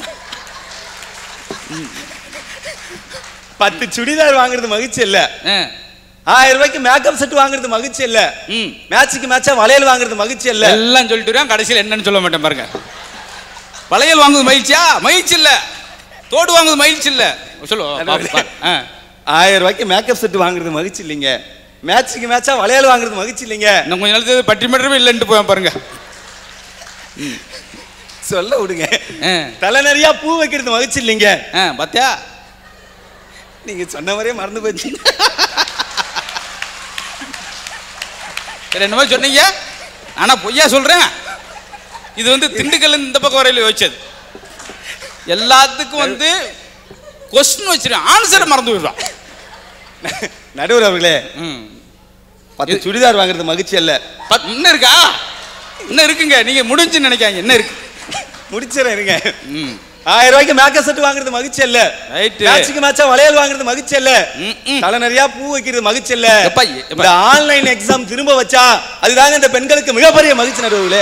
பத்து சுடிதார் வாங்குறது மகிழ்ச்சி இல்ல ஆ, ஆயிரம் ரூபாய்க்கு மேக்கப் செட் வாங்குறது மகிழ்ச்சி இல்ல ம் மேட்சுக்கு மேட்சா வளையல் வாங்குறது மகிழ்ச்சி இல்ல எல்லாம் சொல்லிட்டு இருக்கான், கடைசியில் என்னன்னு சொல்ல மாட்டேன் பாருங்க வளையல் வாங்குவது மகிழ்ச்சியா மகிழ்ச்சி இல்ல தோடு வாங்குவது மகிழ்ச்சி இல்ல சொல்லு பாப்போம், பாரு. ஆ. ஆயிரம் ரூபாய்க்கு மேக்கப் செட் வாங்குறது மகிழ்ச்சி இல்லைங்க மேட்சுக்கு மேட்சா வளையல் வாங்குறது மகிழ்ச்சி இல்லைங்க இன்னும் கொஞ்ச நேரத்துக்கு பட்டி மட்டுமே இல்லைன்ட்டு போய் பாருங்க சொல்ல விடுங்க ஆ. தலை நிறைய பூ வைக்கிறது மகிழ்ச்சி இல்லைங்க ஆ, பாத்தியா நீங்க சொன்ன மாதிரியே மறந்து போச்சு வேற என்னமோ சொன்னீங்க ஆனா பொய்யா சொல்றேன் இது வந்து திண்டுக்கல் இருந்து இந்த பக்கம் வரையில யோசிச்சது எல்லாத்துக்கும் வந்து கொஸ்டின் வச்சிருக்கேன் ஆன்சரை மறந்து போயிடுவான் நடுவர் அவர்களே ம் பத்து சுடிதார் வாங்குறது மகிழ்ச்சி அல்ல பத்- இன்னும் இருக்கா இன்னும் இருக்குங்க நீங்க முடிஞ்சுன்னு நினைக்காங்க என்ன இருக்கு முடிச்சிடறேன் இருங்க ம் ஆயிரம் ரூபாய்க்கு மேக்கப் செட் வாங்குறது மகிழ்ச்சி இல்ல Right. மேட்சுக்கு மேட்சா வளையல் வாங்குறது மகிழ்ச்சி இல்ல ம், ம். தலை நிறைய பூ வைக்கிறது மகிழ்ச்சி இல்ல எப்பா, எப்பா. இந்த ஆன்லைன் எக்ஸாம் திரும்ப வச்சா அதுதாங்க இந்த பெண்களுக்கு மிகப்பெரிய மகிழ்ச்சி நடுவுல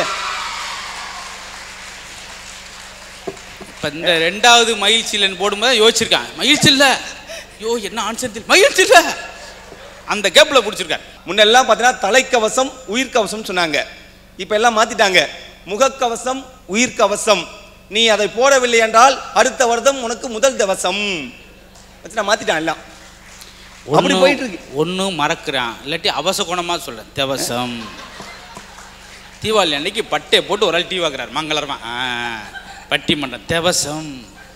இப்ப இந்த ரெண்டாவது மகிழ்ச்சி இல்லைன்னு போடும்போது யோசிச்சிருக்கான் மகிழ்ச்சி இல்ல ஐயோ என்ன ஆன்சர் தெரியல மகிழ்ச்சி இல்ல அந்த கேப்ல பிடிச்சிருக்காரு முன்னெல்லாம் பார்த்தீங்கன்னா தலைக்கவசம் உயிர்க்கவசம் சொன்னாங்க இப்ப எல்லாம் மாத்திட்டாங்க முகக்கவசம் உயிர்க்கவசம் நீ அதை போடவில்லை என்றால் அடுத்த வருடம் உனக்கு முதல் தவசம் வச்சு நான் மாத்திட்டான் எல்லாம் அப்படி போயிட்டு இருக்கு ஒன்றும் மறக்கிறான் இல்லாட்டி அவசகுணமா சொல்றேன் தேவசம் தீபாவளி அன்னைக்கு பட்டையை போட்டு ஒரு ஆள் டீ வாக்குறாரு மங்களரமா ஆ, பட்டிமன்றம் தேவசம்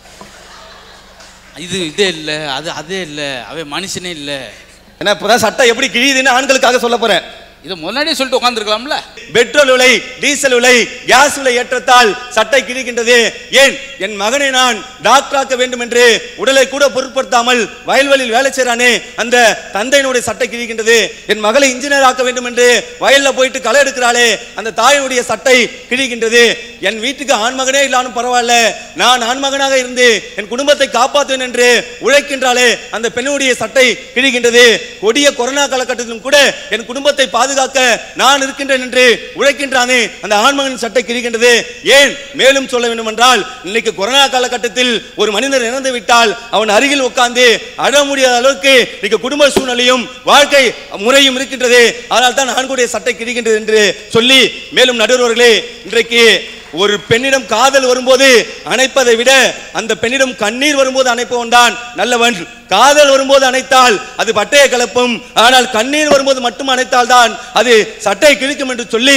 இது இதே இல்லை அது அதே இல்லை அவன் மனுஷனே இல்லை ஏன்னா இப்பதான் சட்டம் எப்படி கிழியுதுன்னு ஆண்களுக்காக சொல்ல போறேன் இதை முன்னாடியே சொல்லிட்டு உட்காந்துருக்கலாம்ல பெட்ரோல் விலை டீசல் விலை கேஸ் விலை ஏற்றத்தால் சட்டை கிழிக்கின்றது ஏன் என் மகனை நான் டாக்டராக்க வேண்டும் என்று உடலை கூட பொருட்படுத்தாமல் வயல்வெளியில் வேலை செய்றானே அந்த தந்தையினுடைய சட்டை கிழிக்கின்றது என் மகளை இன்ஜினியர் ஆக்க வேண்டும் என்று வயல்ல போயிட்டு களை எடுக்கிறாளே அந்த தாயினுடைய சட்டை கிழிக்கின்றது என் வீட்டுக்கு ஆண்மகனே இல்லாலும் பரவாயில்ல நான் ஆண்மகனாக இருந்து என் குடும்பத்தை காப்பாற்றுவேன் என்று உழைக்கின்றாளே அந்த பெண்ணுடைய சட்டை கிழிக்கின்றது கொடிய கொரோனா காலகட்டத்திலும் கூட என் குடும்பத்தை பாதுகாக்க நான் இருக்கின்றேன் என்று உழைக்கின்றானே அந்த ஆண்மகன் சட்டை கிழிக்கின்றது ஏன் மேலும் சொல்ல வேண்டும் என்றால் இன்னைக்கு கொரோனா காலகட்டத்தில் ஒரு மனிதர் இறந்து விட்டால் அவன் அருகில் உட்கார்ந்து அழ முடியாத அளவுக்கு இன்னைக்கு குடும்ப சூழ்நிலையும் வாழ்க்கை முறையும் இருக்கின்றது அதனால் தான் ஆண்களுடைய சட்டை கிழிக்கின்றது என்று சொல்லி மேலும் நடுவர்களே இன்றைக்கு ஒரு பெண்ணிடம் காதல் வரும்போது அணைப்பதை விட அந்த பெண்ணிடம் கண்ணீர் வரும்போது அணைப்பவன் தான் நல்லவன் காதல் வரும்போது அணைத்தால் அது பட்டைய கலப்பும் ஆனால் கண்ணீர் வரும்போது மட்டும் அணைத்தால் தான் அது சட்டை கிழிக்கும் என்று சொல்லி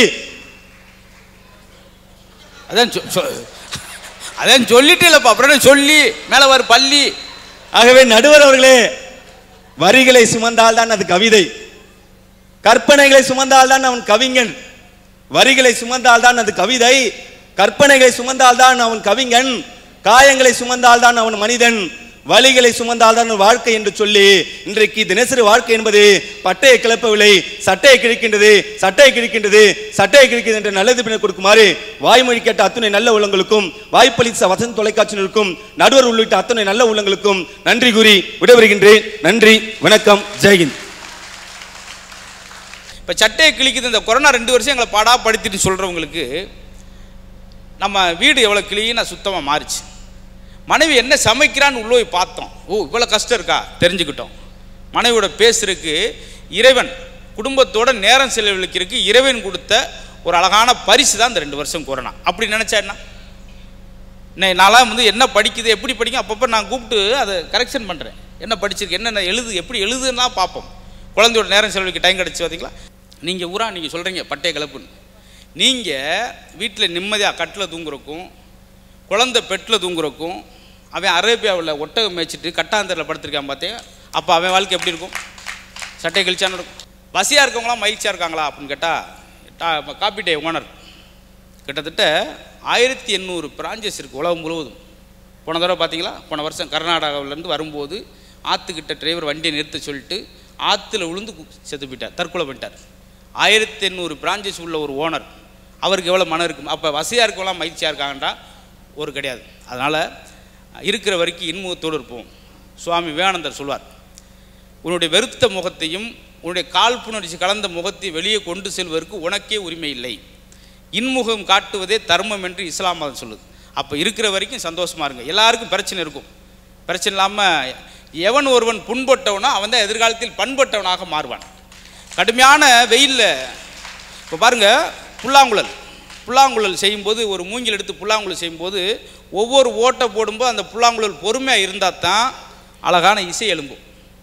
அதான் சொ- சொ- அதான் சொல்லிட்டு இல்லப்பா அப்புறம் என்ன சொல்லி மேலே வர பள்ளி ஆகவே நடுவர் அவர்களே வரிகளை சுமந்தால் தான் அது கவிதை கற்பனைகளை சுமந்தால்தான் அவன் கவிஞன் வரிகளை சுமந்தால்தான் அது கவிதை கற்பனைகளை சுமந்தால்தான் அவன் கவிஞன் காயங்களை சுமந்தால்தான் அவன் மனிதன் வலிகளை சுமந்தால்தான் அவன் வாழ்க்கை என்று சொல்லி இன்றைக்கு தினசரி வாழ்க்கை என்பது பட்டையை கிளப்பவில்லை சட்டையை கிழிக்கின்றது சட்டையை கிழிக்கின்றது சட்டையை கிழிக்கிறது என்ற நல்லது பின்னர் கொடுக்குமாறு வாய்மொழி கேட்ட அத்துணை நல்ல உள்ளங்களுக்கும் வாய்ப்பளித்த வசந்த் தொலைக்காட்சியினருக்கும் நடுவர் உள்ளிட்ட அத்துணை நல்ல உள்ளங்களுக்கும் நன்றி கூறி விடைபெறுகின்றேன் நன்றி வணக்கம் ஜெய்ஹிந்த் இப்போ சட்டையை கிழிக்குது இந்த கொரோனா ரெண்டு வருஷம் எங்களை பாடா படுத்திட்டு சொல்கிறவங்களுக்கு நம்ம வீடு எவ்வளோ கிளீனாக சுத்தமாக மாறிச்சு மனைவி என்ன சமைக்கிறான்னு உள்ள போய் பார்த்தோம் ஓ இவ்வளோ கஷ்டம் இருக்கா தெரிஞ்சுக்கிட்டோம் மனைவியோட பேசுறதுக்கு இறைவன் குடும்பத்தோட நேரம் செலவழிக்கிறதுக்கு இறைவன் கொடுத்த ஒரு அழகான பரிசு தான் இந்த ரெண்டு வருஷம் கொரோனா அப்படி நினச்சா என்ன இன்னைக்கு நான்லாம் வந்து என்ன படிக்குது எப்படி படிக்கும் அப்பப்போ நான் கூப்பிட்டு அதை கரெக்ஷன் பண்ணுறேன் என்ன படிச்சிருக்கு என்னென்ன எழுது எப்படி எழுதுன்னா பார்ப்போம் குழந்தையோட நேரம் செலவழிக்க டைம் கிடச்சி பார்த்தீங்களா நீங்கள் ஊரா நீங்கள் சொல்கிறீங்க பட்டைய கிளப்புன்னு நீங்கள் வீட்டில் நிம்மதியாக கட்டில் தூங்குறக்கும் குழந்தை பெட்டில் தூங்குறக்கும் அவன் அரேபியாவில் ஒட்டகம் மேய்ச்சிட்டு கட்டாந்தரில் படுத்திருக்கான் பார்த்தேன் அப்போ அவன் வாழ்க்கை எப்படி இருக்கும் சட்டை கழிச்சான்னு இருக்கும் பசியாக இருக்கவங்களாம் மகிழ்ச்சியாக இருக்காங்களா அப்படின்னு கேட்டால் காப்பி டே ஓனர் கிட்டத்தட்ட ஆயிரத்தி எண்ணூறு பிரான்ச்சஸ் இருக்குது உலகம் முழுவதும் போன தடவை பார்த்தீங்களா போன வருஷம் கர்நாடகாவிலேருந்து வரும்போது ஆற்றுக்கிட்ட டிரைவர் வண்டியை நிறுத்த சொல்லிட்டு ஆற்றுல விழுந்து கு- செத்து போயிட்டார் தற்கொலை பண்ணிட்டார் ஆயிரத்தி எண்ணூறு பிரான்ச்சஸ் உள்ள ஒரு ஓனர் அவருக்கு எவ்வளோ மனம் இருக்கும் அப்போ வசதியாக இருக்கவங்களாம் மகிழ்ச்சியாக இருக்காங்கன்றா ஒரு கிடையாது அதனால் இருக்கிற வரைக்கும் இன்முகத்தோடு இருப்போம் சுவாமி விவேகானந்தர் சொல்வார் உன்னுடைய வெறுத்த முகத்தையும் உன்னுடைய காழ்ப்புணர்ச்சி கலந்த முகத்தை வெளியே கொண்டு செல்வதற்கு உனக்கே உரிமை இல்லை இன்முகம் காட்டுவதே தர்மம் என்று இஸ்லாம் மதம் சொல்லுது அப்போ இருக்கிற வரைக்கும் சந்தோஷமா இருங்க எல்லாருக்கும் பிரச்சனை இருக்கும் பிரச்சனை இல்லாமல் எவன் ஒருவன் புண்பட்டவனோ அவன் தான் எதிர்காலத்தில் பண்பட்டவனாக மாறுவான் கடுமையான வெயிலில் இப்போ பாருங்க புல்லாங்குழல் புல்லாங்குழல் செய்யும்போது ஒரு மூங்கில் எடுத்து புல்லாங்குழல் செய்யும்போது ஒவ்வொரு ஓட்டை போடும்போது அந்த புல்லாங்குழல் பொறுமையாக இருந்தால் தான் அழகான இசை எழும்பும்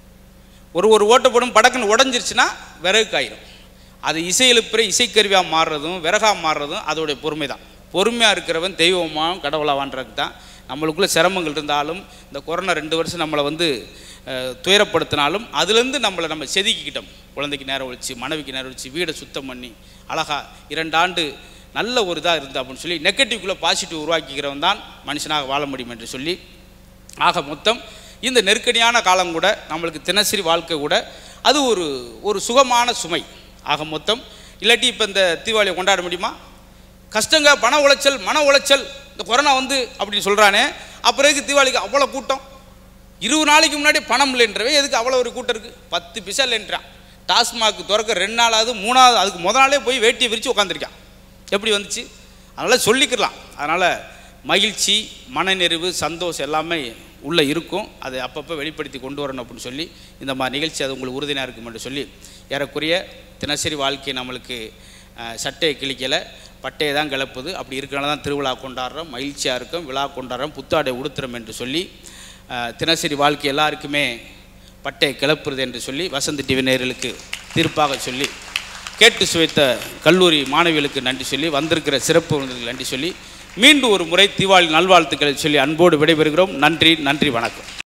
ஒரு ஒரு ஓட்டை போடும் படக்குன்னு உடஞ்சிருச்சுன்னா விறகு காயிரும் அது இசை எழுப்புற இசைக்கருவியாக மாறுறதும் விறகாக மாறுறதும் அதோடைய பொறுமை தான் பொறுமையாக இருக்கிறவன் தெய்வமாகவும் கடவுளாவான்றது தான் நம்மளுக்குள்ள சிரமங்கள் இருந்தாலும் இந்த கொரோனா ரெண்டு வருஷம் நம்மளை வந்து அஹ், துயரப்படுத்தினாலும் அதுலேருந்து நம்மளை நம்ம செதுக்கிக்கிட்டோம் குழந்தைக்கு நேரம் ஒழிச்சு மனைவிக்கு நேரம் ஒழிச்சு வீடை சுத்தம் பண்ணி அழகா இரண்டு ஆண்டு நல்ல ஒரு இதாக இருந்தா அப்படின்னு சொல்லி நெகட்டிவ்குள்ளே பாசிட்டிவ் உருவாக்கிக்கிறவன் தான் மனுஷனாக வாழ முடியும் என்று சொல்லி ஆக மொத்தம் இந்த நெருக்கடியான காலம் கூட நம்மளுக்கு தினசரி வாழ்க்கை கூட அது ஒரு ஒரு சுகமான சுமை ஆக மொத்தம் இல்லாட்டி இப்போ இந்த தீபாவளியை கொண்டாட முடியுமா கஷ்டங்க பண உளைச்சல் மன உளைச்சல் இந்த கொரோனா வந்து அப்படின்னு சொல்கிறானே அப்புறம் எதுக்கு தீபாவளிக்கு அவ்வளோ கூட்டம் இருபது நாளைக்கு முன்னாடி பணம் இல்லைன்றவே எதுக்கு அவ்வளோ ஒரு கூட்டம் இருக்குது பத்து பிசா இல்லைன்றான் டாஸ்மாக் திறக்க ரெண்டு நாளாவது மூணாவது அதுக்கு முத நாளே போய் வேட்டியை விரித்து உட்காந்துருக்கான் எப்படி வந்துச்சு அதனால் சொல்லிக்கலாம் அதனால் மகிழ்ச்சி மனநிறைவு சந்தோஷம் எல்லாமே உள்ளே இருக்கும் அதை அப்பப்போ வெளிப்படுத்தி கொண்டு வரணும் அப்படின்னு சொல்லி இந்த மாதிரி நிகழ்ச்சி அது உங்களுக்கு உறுதுணையாக இருக்கும் என்று சொல்லி ஏறக்குறைய தினசரி வாழ்க்கை நம்மளுக்கு அஹ், சட்டையை கிழிக்கலை பட்டையை தான் கிளப்புது அப்படி இருக்கனால தான் திருவிழா கொண்டாடுறோம் மகிழ்ச்சியாக இருக்கும் விழா கொண்டாடுறோம் புத்தாடை உடுத்துறோம் என்று சொல்லி அஹ், தினசரி வாழ்க்கை எல்லாருக்குமே பட்டையை கிளப்புறது என்று சொல்லி வசந்த் டிவி நேயர்களுக்கு தீர்ப்பாக சொல்லி கேட்டு சுவைத்த கல்லூரி மாணவிகளுக்கு நன்றி சொல்லி வந்திருக்கிற சிறப்பு விருந்தினர்களுக்கு நன்றி சொல்லி மீண்டும் ஒரு முறை தீபாவளி நல்வாழ்த்துக்களை சொல்லி அன்போடு விடைபெறுகிறோம் நன்றி நன்றி வணக்கம்